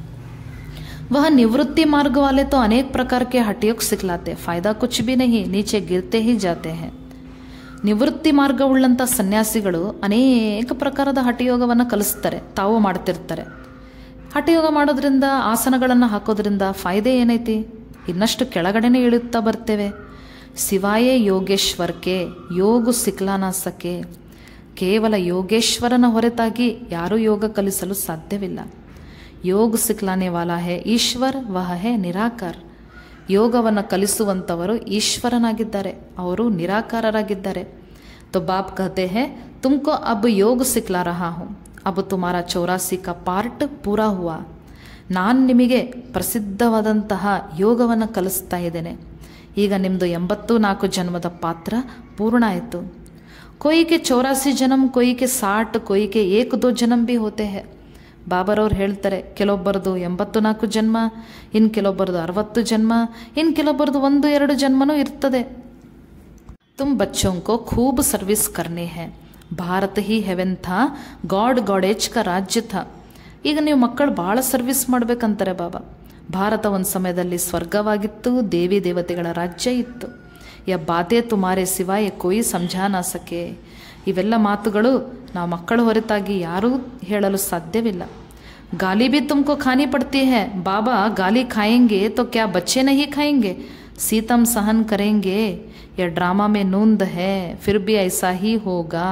वह निवृत्ति मार्ग वाले तो अनेक प्रकार के हटियोग सिखलाते फायदा कुछ भी नहीं नीचे गिरते ही जाते हैं ನಿವೃತ್ತಿ ಮಾರ್ಗವುಳ್ಳಂಥ ಸನ್ಯಾಸಿಗಳು ಅನೇಕ ಪ್ರಕಾರದ ಹಠಯೋಗವನ್ನು ಕಲಿಸ್ತಾರೆ ತಾವು ಮಾಡ್ತಿರ್ತಾರೆ ಹಠಯೋಗ ಮಾಡೋದ್ರಿಂದ ಆಸನಗಳನ್ನು ಹಾಕೋದ್ರಿಂದ ಫಾಯ್ದೆ ಏನೈತಿ ಇನ್ನಷ್ಟು ಕೆಳಗಡೆನೇ ಇಳುತ್ತಾ ಬರ್ತೇವೆ ಶಿವಾಯೇ ಯೋಗೇಶ್ವರ್ಕೆ ಯೋಗು ಸಿಕ್ಲಾನಾಸಕ್ಕೆ ಕೇವಲ ಯೋಗೇಶ್ವರನ ಹೊರತಾಗಿ ಯಾರೂ ಯೋಗ ಕಲಿಸಲು ಸಾಧ್ಯವಿಲ್ಲ ಯೋಗ ಸಿಕ್ಲಾನೆ ವಾಲಾ ಹೇ ಈಶ್ವರ್ ವಹ ಹೇ ನಿರಾಕಾರ್ ಯೋಗವನ್ನು ಕಲಿಸುವಂಥವರು ಈಶ್ವರನಾಗಿದ್ದಾರೆ ಅವರು ನಿರಾಕಾರರಾಗಿದ್ದಾರೆ तो बाप कहते हैं तुमको अब योग सिखला रहा हूँ अब तुम्हारा चौरासी का ಪಾರ್ಟ್ ಪೂರಾ ಹುआ ನಾನು ನಿಮಗೆ ಪ್ರಸಿದ್ಧವಾದಂತಹ ಯೋಗವನ್ನು ಕಲಿಸ್ತಾ ಇದ್ದೇನೆ ಈಗ ನಿಮ್ಮದು ಎಂಬತ್ತು ನಾಲ್ಕು ಜನ್ಮದ ಪಾತ್ರ ಪೂರ್ಣ ಆಯಿತು ಕೊಯ್ಕೆ ಚೌರಾಸಿ ಜನ್ಮ ಕೊಯ್ಕೆ ಸಾಟ್ ಕೊಯ್ಕೆ ಏಕ್ ದೋ ಜನ್ಮ ಭಿ ಹೋತೆ ಹೇ ಬಾಬರವ್ರು ಹೇಳ್ತಾರೆ ಕೆಲವೊಬ್ಬರದು ಎಂಬತ್ತು ನಾಲ್ಕು ಜನ್ಮ ಇನ್ನು ಕೆಲವೊಬ್ಬರದು ಅರವತ್ತು ಜನ್ಮ ಇನ್ನು ಕೆಲವೊಬ್ಬರದು ಒಂದು ಎರಡು ಜನ್ಮನೂ ಇರ್ತದೆ तुम बच्चों को खूब सर्विस करनी है ಭಾರತ ಹಿ ಹೆವೆನ್ ಥಾ ಗಾಡ್ ಗಾಡೇಜ್ ಕ ರಾಜ್ಯ ಥಾ ಈಗ ನೀವು ಮಕ್ಕಳು ಭಾಳ ಸರ್ವಿಸ್ ಮಾಡ್ಬೇಕಂತಾರೆ ಬಾಬಾ ಭಾರತ ಒಂದು ಸಮಯದಲ್ಲಿ ಸ್ವರ್ಗವಾಗಿತ್ತು ದೇವಿ ದೇವತೆಗಳ ರಾಜ್ಯ ಇತ್ತು ಯ ಬಾತೆ ತುಮಾರೆ ಸಿವಾಯ ಕೊಯ್ ಸಮಜಾನ ಸಕೆ ಇವೆಲ್ಲ ಮಾತುಗಳು ನಾವು ಮಕ್ಕಳ ಹೊರತಾಗಿ ಯಾರೂ ಹೇಳಲು ಸಾಧ್ಯವಿಲ್ಲ गाली भी तुमको खानी पड़ती है बाबा गाली खाएंगे तो क्या बच्चे नहीं खाएंगे सीतम सहन करेंगे या ड्रामा में नूंद है फिर भी ऐसा ही होगा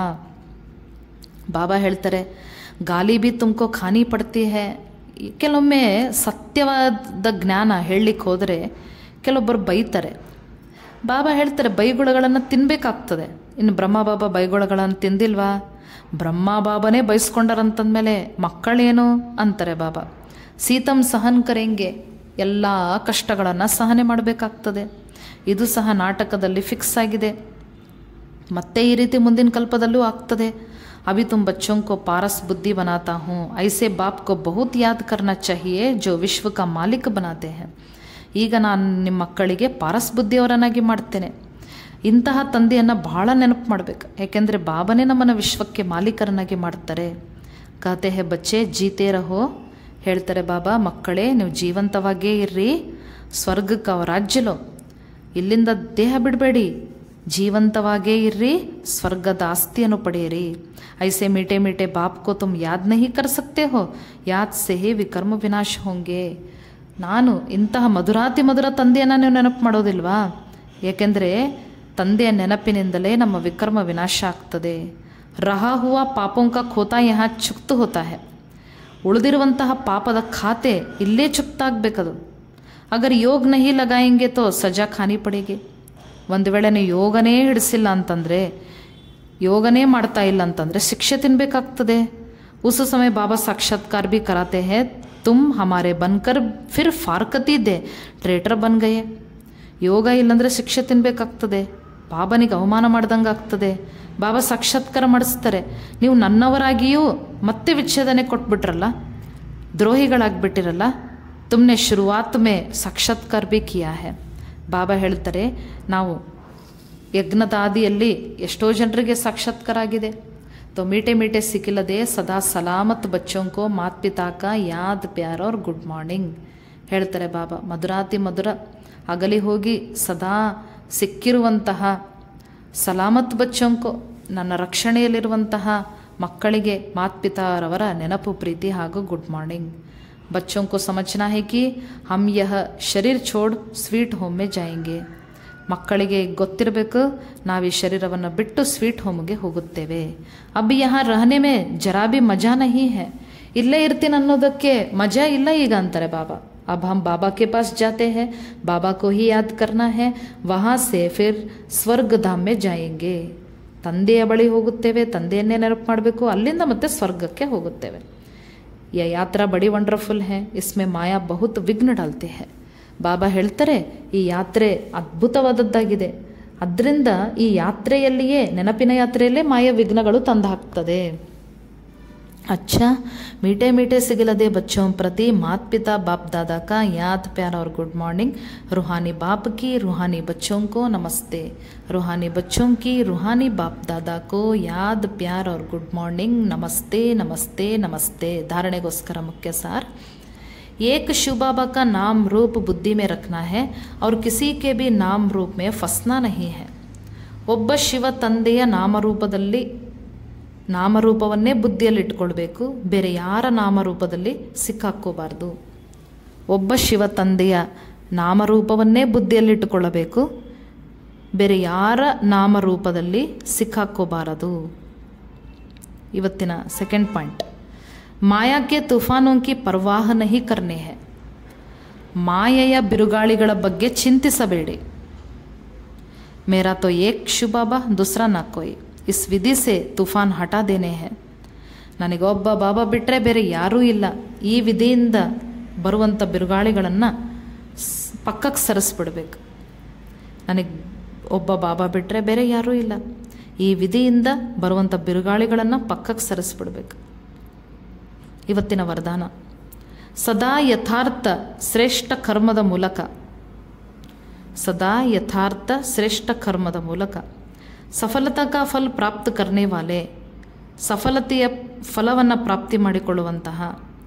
ಬಾಬಾ ಹೇಳ್ತಾರೆ ಗಾಲಿ ಬಿ ತುಮಕೋ ಖಾನಿ ಪಡ್ತಿ ಹೇ ಕೆಲವೊಮ್ಮೆ ಸತ್ಯವಾದ ಜ್ಞಾನ ಹೇಳಲಿಕ್ಕೆ ಹೋದರೆ ಕೆಲವೊಬ್ಬರು ಬೈತಾರೆ ಬಾಬಾ ಹೇಳ್ತಾರೆ ಬೈಗುಳಗಳನ್ನು ತಿನ್ನಬೇಕಾಗ್ತದೆ ಇನ್ನು ಬ್ರಹ್ಮ ಬಾಬಾ ಬೈಗುಳಗಳನ್ನು ತಿಂದಿಲ್ವಾ ಬ್ರಹ್ಮ ಬಾಬಾನೇ ಬಯಸ್ಕೊಂಡಾರಂತಂದಮೇಲೆ ಮಕ್ಕಳೇನು ಅಂತಾರೆ ಬಾಬಾ ಸೀತಂ ಸಹನ್ ಕರೆಂಗೆ ಎಲ್ಲ ಕಷ್ಟಗಳನ್ನು ಸಹನೆ ಮಾಡಬೇಕಾಗ್ತದೆ ಇದು ಸಹ ನಾಟಕದಲ್ಲಿ ಫಿಕ್ಸ್ ಆಗಿದೆ ಮತ್ತೆ ಈ ರೀತಿ ಮುಂದಿನ ಕಲ್ಪದಲ್ಲೂ ಆಗ್ತದೆ अभी तुम बच्चों को पारस बुद्धि बनाता हूँ ऐसे बाप को बहुत याद करना चाहिए जो विश्व का मालिक बनाते हैं ಈಗ ನಾನು ನಿಮ್ಮ ಮಕ್ಕಳಿಗೆ ಪಾರಸ್ ಬುದ್ಧಿಯವರನ್ನಾಗಿ ಮಾಡ್ತೇನೆ ಇಂತಹ ತಂದೆಯನ್ನು ಬಹಳ ನೆನಪು ಮಾಡಬೇಕು ಯಾಕೆಂದರೆ ಬಾಬನೇ ನಮ್ಮನ್ನು ವಿಶ್ವಕ್ಕೆ ಮಾಲೀಕರನ್ನಾಗಿ ಮಾಡ್ತಾರೆ ಕತೆ ಹೇ ಬಚ್ಚೆ ಜೀತೇ ರಹೋ ಹೇಳ್ತಾರೆ ಬಾಬಾ ಮಕ್ಕಳೇ ನೀವು ಜೀವಂತವಾಗೇ ಇರ್ರಿ ಸ್ವರ್ಗಕ್ಕೆ ಅವ ರಾಜ್ಯಲೋ ಇಲ್ಲಿಂದ ದೇಹ ಬಿಡಬೇಡಿ ಜೀವಂತವಾಗೇ ಇರ್ರಿ ಸ್ವರ್ಗದ ಆಸ್ತಿಯನ್ನು ಪಡೆಯಿರಿ ಐಸೆ ಮೀಟೆ ಮೀಟೆ ಬಾಪ್ ಕೋ ತುಮ್ ಯಾದ್ ನಹಿ ಕರ್ ಸಕ್ತೆ ಹೋ ಯಾದ್ ಸೆ ಹೇ ವಿಕರ್ಮ ವಿನಾಶ ಹೋಂಗೆ ನಾನು ಇಂತಹ ಮಧುರಾತಿ ಮಧುರ ತಂದೆಯನ್ನು ನೀವು ನೆನಪು ಮಾಡೋದಿಲ್ವಾ ಏಕೆಂದರೆ ತಂದೆಯ ನೆನಪಿನಿಂದಲೇ ನಮ್ಮ ವಿಕರ್ಮ ವಿನಾಶ ಆಗ್ತದೆ ರಹಾ ಹುವ ಪಾಪೋಂಕ ಖೋತಾ ಯಹ ಚುಕ್ತು ಹೋತಾ ಹೇ ಉಳಿದಿರುವಂತಹ ಪಾಪದ ಖಾತೆ ಇಲ್ಲೇ ಚುಕ್ತಾಗಬೇಕದು ಅಗರ್ ಯೋಗ ನಹಿ ಲಗಾಯಂಗೆ ತೋ ಸಜಾ ಖಾನಿ ಪಡೆಗೆ ಒಂದು ವೇಳೆ ನೀವು ಯೋಗನೇ ಹಿಡಿಸಿಲ್ಲ ಅಂತಂದರೆ ಯೋಗನೇ ಮಾಡ್ತಾ ಇಲ್ಲ ಅಂತಂದರೆ ಶಿಕ್ಷೆ ತಿನ್ನಬೇಕಾಗ್ತದೆ ಉಸ ಸಮಯ ಬಾಬಾ ಸಾಕ್ಷಾತ್ಕಾರ ಭಿ ಕರಾತೆ ಹೇ ತುಮ್ ಹಮಾರೆ ಬನ್ಕರ್ ಫಿರ್ ಫಾರ್ಕತಿ ದೆ ಟ್ರೇಟರ್ ಬನ್ ಗಯೆ ಯೋಗ ಇಲ್ಲಂದರೆ ಶಿಕ್ಷೆ ತಿನ್ನಬೇಕಾಗ್ತದೆ ಬಾಬನಿಗೆ ಅವಮಾನ ಮಾಡ್ದಂಗೆ ಆಗ್ತದೆ ಬಾಬಾ ಸಾಕ್ಷಾತ್ಕಾರ ಮಾಡಿಸ್ತಾರೆ ನೀವು ನನ್ನವರಾಗಿಯೂ ಮತ್ತೆ ವಿಚ್ಛೇದನೆ ಕೊಟ್ಬಿಟ್ರಲ್ಲ ದ್ರೋಹಿಗಳಾಗ್ಬಿಟ್ಟಿರಲ್ಲ ತುಮ್ನೆ ಶುರುವಾತ್ ಮೇ ಸಾಕ್ಷಾತ್ಕಾರ ಭಿ ಕಿಯಾ ಹೇ ಬಾಬಾ ಹೇಳ್ತಾರೆ ನಾವು ಯಜ್ಞದಾದಿಯಲ್ಲಿ ಎಷ್ಟೋ ಜನರಿಗೆ ಸಾಕ್ಷಾತ್ಕಾರ ಆಗಿದೆ तो मीठे मीठे सिकिलदे सदा ಸಲಾಮತ್ ಬಚ್ಚೋं को ಮಾತ್ ಪಿತಾ ಕಾ ಯಾದ್ ಪ್ಯಾರ್ ಅವ್ರ ಗುಡ್ ಮಾರ್ನಿಂಗ್ ಹೇಳ್ತಾರೆ ಬಾಬಾ ಮಧುರಾತಿ ಮಧುರ ಅಗಲಿ ಹೋಗಿ ಸದಾ ಸಿಕ್ಕಿರುವಂತಹ ಸಲಾಮತ್ ಬಚ್ಚೋಂಕೋ ನನ್ನ ರಕ್ಷಣೆಯಲ್ಲಿರುವಂತಹ ಮಕ್ಕಳಿಗೆ ಮಾತ್ ಪಿತಾರವರ ನೆನಪು ಪ್ರೀತಿ ಹಾಗೂ ಗುಡ್ ಮಾರ್ನಿಂಗ್ बच्चों को समझना है कि हम यह शरीर छोड़ ಸ್ವೀಟ್ ಹೋಮ್ में जाएंगे ಮಕ್ಕಳಿಗೆ ಗೊತ್ತಿರಬೇಕು ನಾವು ಈ ಶರೀರವನ್ನು ಬಿಟ್ಟು ಸ್ವೀಟ್ ಹೋಮ್ಗೆ ಹೋಗುತ್ತೇವೆ ಅಬ್ಬಿ ಯಹ ರಹನೆ ಮೇ ಜರಾ ಬಿ ಮಜಾ ನಹಿ ಹೇ ಇಲ್ಲೇ ಇರ್ತೀನಿ ಅನ್ನೋದಕ್ಕೆ ಮಜಾ ಇಲ್ಲ ಈಗ ಅಂತಾರೆ ಬಾಬಾ अब हम बाबा के पास जाते हैं बाबा को ही याद करना है वहाँ से फिर ಸ್ವರ್ಗ ಧಾಮ್ में जाएंगे ತಂದೆಯ ಬಳಿ ಹೋಗುತ್ತೇವೆ ತಂದೆಯನ್ನೇ ನೆನಪು ಮಾಡಬೇಕು ಅಲ್ಲಿಂದ ಮತ್ತೆ ಸ್ವರ್ಗಕ್ಕೆ ಹೋಗುತ್ತೇವೆ ಯ ಯಾತ್ರಾ ಬಡಿ ವಂಡರ್ಫುಲ್ ಹೇ ಇಸ್ಮೆ ಮಾಯಾ ಬಹುತ್ ವಿಘ್ನ ಡಾಲ್ತೆ ಹೇ ಬಾಬಾ ಹೇಳ್ತಾರೆ ಈ ಯಾತ್ರೆ ಅದ್ಭುತವಾದದ್ದಾಗಿದೆ ಅದರಿಂದ ಈ ಯಾತ್ರೆಯಲ್ಲಿಯೇ ನೆನಪಿನ ಯಾತ್ರೆಯಲ್ಲೇ ಮಾಯ ವಿಘ್ನಗಳು ತಂದು ಹಾಕ್ತದೆ अच्छा मीठे मीठे सिगिलदे बच्चों प्रति मात पिता बाप दादा का याद प्यार और गुड मॉर्निंग रूहानी बाप की रूहानी बच्चों को नमस्ते रूहानी बच्चों की रूहानी बाप दादा को याद प्यार और गुड मॉर्निंग नमस्ते नमस्ते नमस्ते धारणेगोस्कर मुख्य सार एक शिव बाबा का नाम रूप बुद्धि में रखना है और किसी के भी नाम रूप में फंसना नहीं है ಒಬ್ಬ ಶಿವ ತಂದೆಯ ನಾಮರೂಪದಲ್ಲಿ ನಾಮರೂಪವನ್ನೇ ಬುದ್ಧಿಯಲ್ಲಿ ಇಟ್ಕೊಳ್ಬೇಕು ಬೇರೆ ಯಾರ ನಾಮರೂಪದಲ್ಲಿ ಸಿಕ್ಕಾಕ್ಕೋಬಾರ್ದು ಒಬ್ಬ ಶಿವ ತಂದೆಯ ನಾಮರೂಪವನ್ನೇ ಬುದ್ಧಿಯಲ್ಲಿಟ್ಟುಕೊಳ್ಳಬೇಕು ಬೇರೆ ಯಾರ ನಾಮರೂಪದಲ್ಲಿ ಸಿಕ್ಕಾಕ್ಕೋಬಾರದು ಇವತ್ತಿನ ಸೆಕೆಂಡ್ ಪಾಯಿಂಟ್ ಮಾಯಾಕ್ಕೆ ತುಫಾನೋं की ಪರ್ವಾಹ ನಹಿ ಕರ್ನೆ ಹೈ ಮಾಯೆಯ ಬಿರುಗಾಳಿಗಳ ಬಗ್ಗೆ ಚಿಂತಿಸಬೇಡಿ ಮೇರಾ ತೋ ಏಕ್ ಶುಬಾಬಾ ದುಸ್ರಾ ನಾ ಕೋಯ್ ಇಸ್ ವಿಧಿ ಸೆ ತುಫಾನ್ ಹಠಾ ದೇನೆ ಹೈ ನನಗೊಬ್ಬ ಬಾಬಾ ಬಿಟ್ಟರೆ ಬೇರೆ ಯಾರೂ ಇಲ್ಲ ಈ ವಿಧಿಯಿಂದ ಬರುವಂಥ ಬಿರುಗಾಳಿಗಳನ್ನು ಪಕ್ಕಕ್ಕೆ ಸರಿಸ್ಬಿಡ್ಬೇಕು ನನಗೆ ಒಬ್ಬ ಬಾಬಾ ಬಿಟ್ಟರೆ ಬೇರೆ ಯಾರೂ ಇಲ್ಲ ಈ ವಿಧಿಯಿಂದ ಬರುವಂಥ ಬಿರುಗಾಳಿಗಳನ್ನು ಪಕ್ಕಕ್ಕೆ ಸರಿಸ್ಬಿಡ್ಬೇಕು ಇವತ್ತಿನ ವರದಾನ ಸದಾ ಯಥಾರ್ಥ ಶ್ರೇಷ್ಠ ಕರ್ಮದ ಮೂಲಕ ಸದಾ ಯಥಾರ್ಥ ಶ್ರೇಷ್ಠ ಕರ್ಮದ ಮೂಲಕ ಸಫಲತಾ ಕಾ ಫಲ್ ಪ್ರಾಪ್ತ ಕರ್ನೆ ವಾಲೆ ಸಫಲತೆಯ ಫಲವನ್ನು ಪ್ರಾಪ್ತಿ ಮಾಡಿಕೊಳ್ಳುವಂತಹ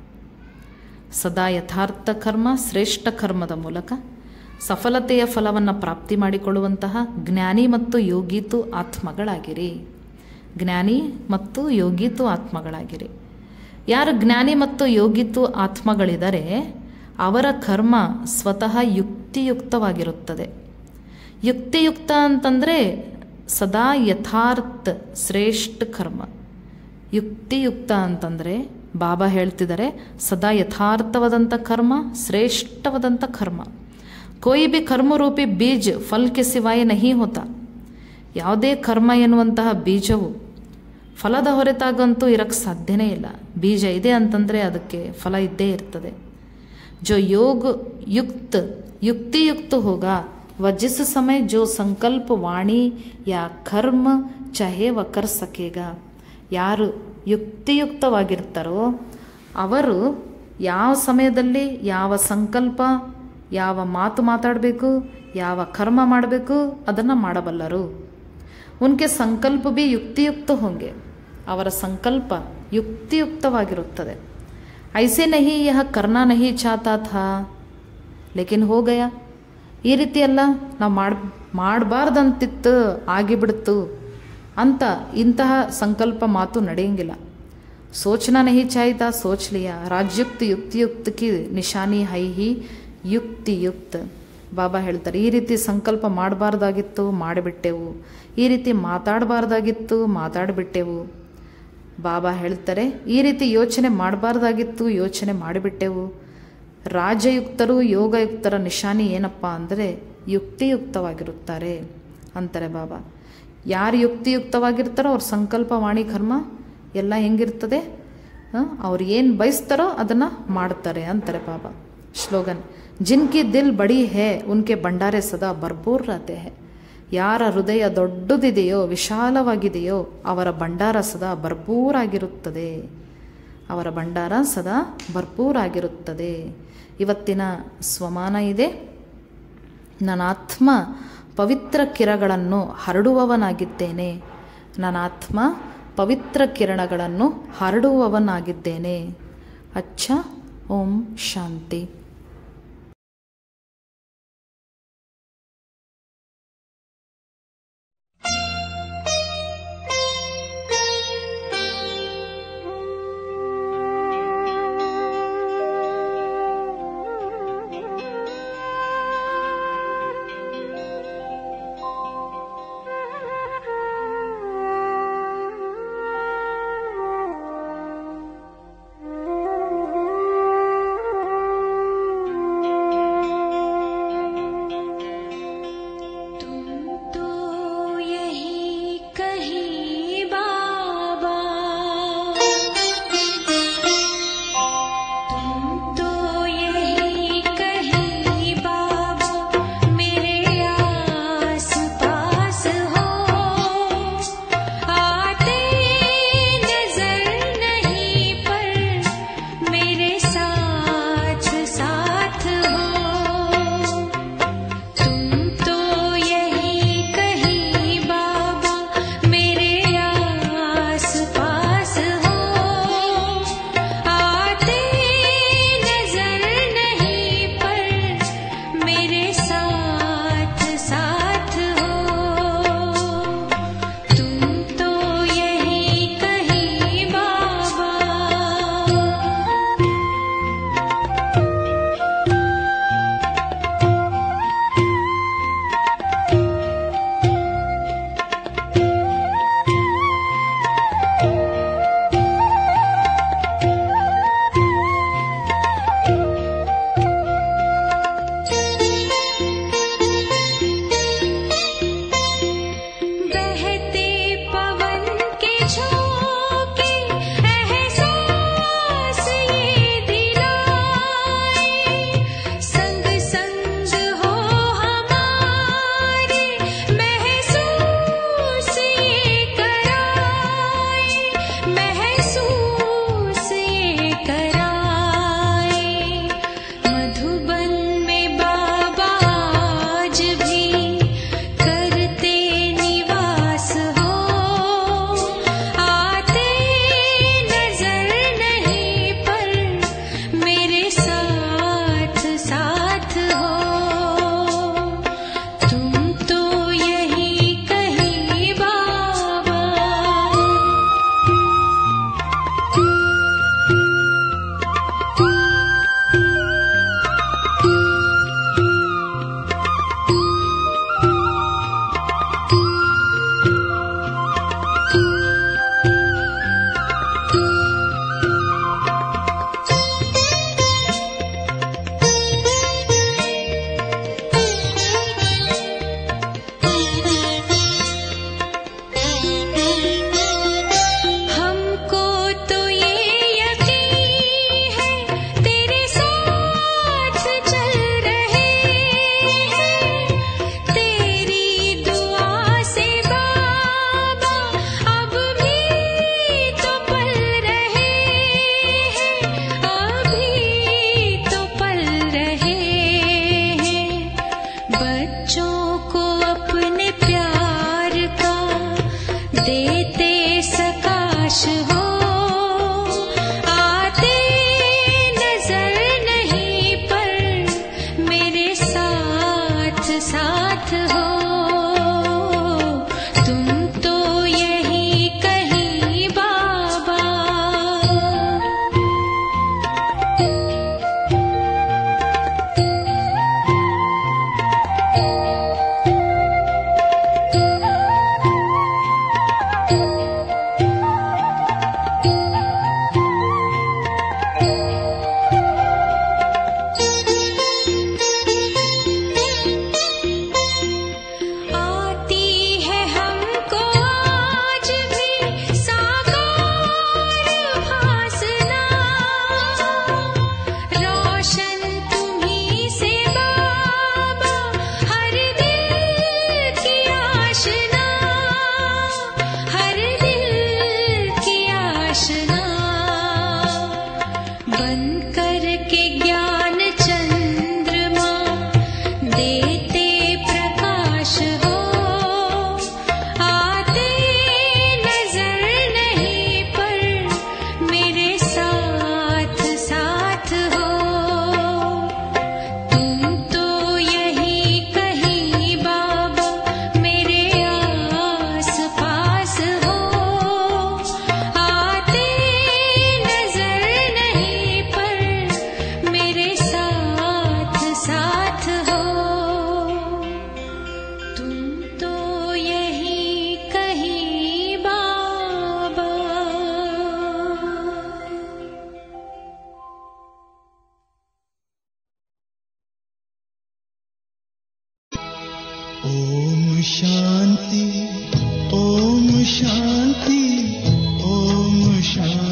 ಸದಾ ಯಥಾರ್ಥ ಕರ್ಮ ಶ್ರೇಷ್ಠ ಕರ್ಮದ ಮೂಲಕ ಸಫಲತೆಯ ಫಲವನ್ನು ಪ್ರಾಪ್ತಿ ಮಾಡಿಕೊಳ್ಳುವಂತಹ ಜ್ಞಾನಿ ಮತ್ತು ಯೋಗಿತು ಆತ್ಮಗಳಾಗಿರಿ ಜ್ಞಾನಿ ಮತ್ತು ಯೋಗಿತು ಆತ್ಮಗಳಾಗಿರಿ ಯಾರು ಜ್ಞಾನಿ ಮತ್ತು ಯೋಗಿತು ಆತ್ಮಗಳಿದ್ದಾರೆ ಅವರ ಕರ್ಮ ಸ್ವತಃ ಯುಕ್ತಿಯುಕ್ತವಾಗಿರುತ್ತದೆ ಯುಕ್ತಿಯುಕ್ತ ಅಂತಂದರೆ ಸದಾ ಯಥಾರ್ಥ ಶ್ರೇಷ್ಠ ಕರ್ಮ ಯುಕ್ತಿಯುಕ್ತ ಅಂತಂದರೆ ಬಾಬಾ ಹೇಳ್ತಿದ್ದಾರೆ ಸದಾ ಯಥಾರ್ಥವಾದಂಥ ಕರ್ಮ ಶ್ರೇಷ್ಠವಾದಂಥ ಕರ್ಮ ಕೋಯಿ ಬಿ ಕರ್ಮರೂಪಿ ಬೀಜ ಫಲ್ಕೆ ಸಿವಾಯ ನಹಿ ಹೋತ ಯಾವುದೇ ಕರ್ಮ ಎನ್ನುವಂತಹ ಬೀಜವು ಫಲದ ಹೊರತಾಗಂತೂ ಇರಕ್ಕೆ ಸಾಧ್ಯನೇ ಇಲ್ಲ ಬೀಜ ಇದೆ ಅಂತಂದರೆ ಅದಕ್ಕೆ ಫಲ ಇದ್ದೇ ಇರ್ತದೆ जो योग युक्त युक्ति युक्त होगा वह जिस समय जो संकल्प वाणी या कर्म चाहे वह कर सकेगा ಯಾರು ಯುಕ್ತಿಯುಕ್ತವಾಗಿರ್ತಾರೋ ಅವರು ಯಾವ ಸಮಯದಲ್ಲಿ ಯಾವ ಸಂಕಲ್ಪ ಯಾವ ಮಾತು ಮಾತಾಡಬೇಕು ಯಾವ ಕರ್ಮ ಮಾಡಬೇಕು ಅದನ್ನು ಮಾಡಬಲ್ಲರು ಉನ್ಕೆ ಸಂಕಲ್ಪ ಬಿ ಯುಕ್ತಿಯುಕ್ತ ಹೋಂಗೆ ಅವರ ಸಂಕಲ್ಪ ಯುಕ್ತಿಯುಕ್ತವಾಗಿರುತ್ತದೆ ಐಸೆ ನಹಿ ಯಹ ಕರ್ನಾ ನಹಿ ಚಾತಾ ಥಾ ಲೇಕಿನ್ ಹೋ ಗಯಾ ಈ ರೀತಿ ಎಲ್ಲ ನಾವು ಮಾಡ್ ಮಾಡಬಾರ್ದಂತಿತ್ತು ಆಗಿಬಿಡ್ತು ಅಂತ ಇಂತಹ ಸಂಕಲ್ಪ ಮಾತು ನಡೆಯಂಗಿಲ್ಲ ಸೋಚನಾ ನಹಿ ಚಾಹಿತಾ ಸೋಚ್ ಲಿಯಾ ರಾಜ್ಯುಕ್ತ ಯುಕ್ತಿಯುಕ್ತ ಕಿ ನಿಶಾನಿ ಹೈ ಹಿ ಯುಕ್ತಿಯುಕ್ತ ಬಾಬಾ ಹೇಳ್ತಾರೆ ಈ ರೀತಿ ಸಂಕಲ್ಪ ಮಾಡಬಾರ್ದಾಗಿತ್ತು ಮಾಡಿಬಿಟ್ಟೆವು ಈ ರೀತಿ ಮಾತಾಡಬಾರ್ದಾಗಿತ್ತು ಮಾತಾಡಿಬಿಟ್ಟೆವು ಬಾಬಾ ಹೇಳ್ತಾರೆ ಈ ರೀತಿ ಯೋಚನೆ ಮಾಡಬಾರ್ದಾಗಿತ್ತು ಯೋಚನೆ ಮಾಡಿಬಿಟ್ಟೆವು ರಾಜಯುಕ್ತರು ಯೋಗಯುಕ್ತರ ನಿಶಾನಿ ಏನಪ್ಪ ಅಂದರೆ ಯುಕ್ತಿಯುಕ್ತವಾಗಿರುತ್ತಾರೆ ಅಂತಾರೆ ಬಾಬಾ ಯಾರು ಯುಕ್ತಿಯುಕ್ತವಾಗಿರ್ತಾರೋ ಅವ್ರ ಸಂಕಲ್ಪ ವಾಣಿ ಕರ್ಮ ಎಲ್ಲ ಹೆಂಗಿರ್ತದೆ ಅವ್ರು ಏನು ಬಯಸ್ತಾರೋ ಅದನ್ನು ಮಾಡ್ತಾರೆ ಅಂತಾರೆ ಬಾಬಾ ಶ್ಲೋಗನ್ ಜಿನ್ಕಿ ದಿಲ್ ಬಡಿ ಹೇ ಉನ್ಕೆ ಭಂಡಾರೆ ಸದಾ ಭರ್ಪೂರ್ ರಹತೆ ಹೇ ಯಾರ ಹೃದಯ ದೊಡ್ಡದಿದೆಯೋ ವಿಶಾಲವಾಗಿದೆಯೋ ಅವರ ಭಂಡಾರ ಸದಾ ಭರ್ಪೂರಾಗಿರುತ್ತದೆ ಅವರ ಭಂಡಾರ ಸದಾ ಭರ್ಪೂರಾಗಿರುತ್ತದೆ ಇವತ್ತಿನ ಸ್ವಮಾನ ಇದೆ ನನ್ನ ಆತ್ಮ ಪವಿತ್ರ ಕಿರಣಗಳನ್ನು ಹರಡುವವನಾಗಿದ್ದೇನೆ ನನ್ನ ಆತ್ಮ ಪವಿತ್ರ ಕಿರಣಗಳನ್ನು ಹರಡುವವನಾಗಿದ್ದೇನೆ ಅಚ್ಚ ಓಂ ಶಾಂತಿ साथ हो तुम तो यही कहीं बाबा आती है हमको आज भी साकार भासना रोशन तुम्ही से बाबा हर दिल की आशना हर दिल की आशना बन कर के ज्ञान चंद्रमा देते प्रकाश हो आते नजर नहीं पर मेरे साथ साथ हो तुम तो यही कहीं बाबा मेरे आस पास हो आते नजर नहीं पर मेरे साथ साथ हो तुम तो यही कहीं बाबा ॐ शान्ति ॐ शान्ति ॐ शान्ति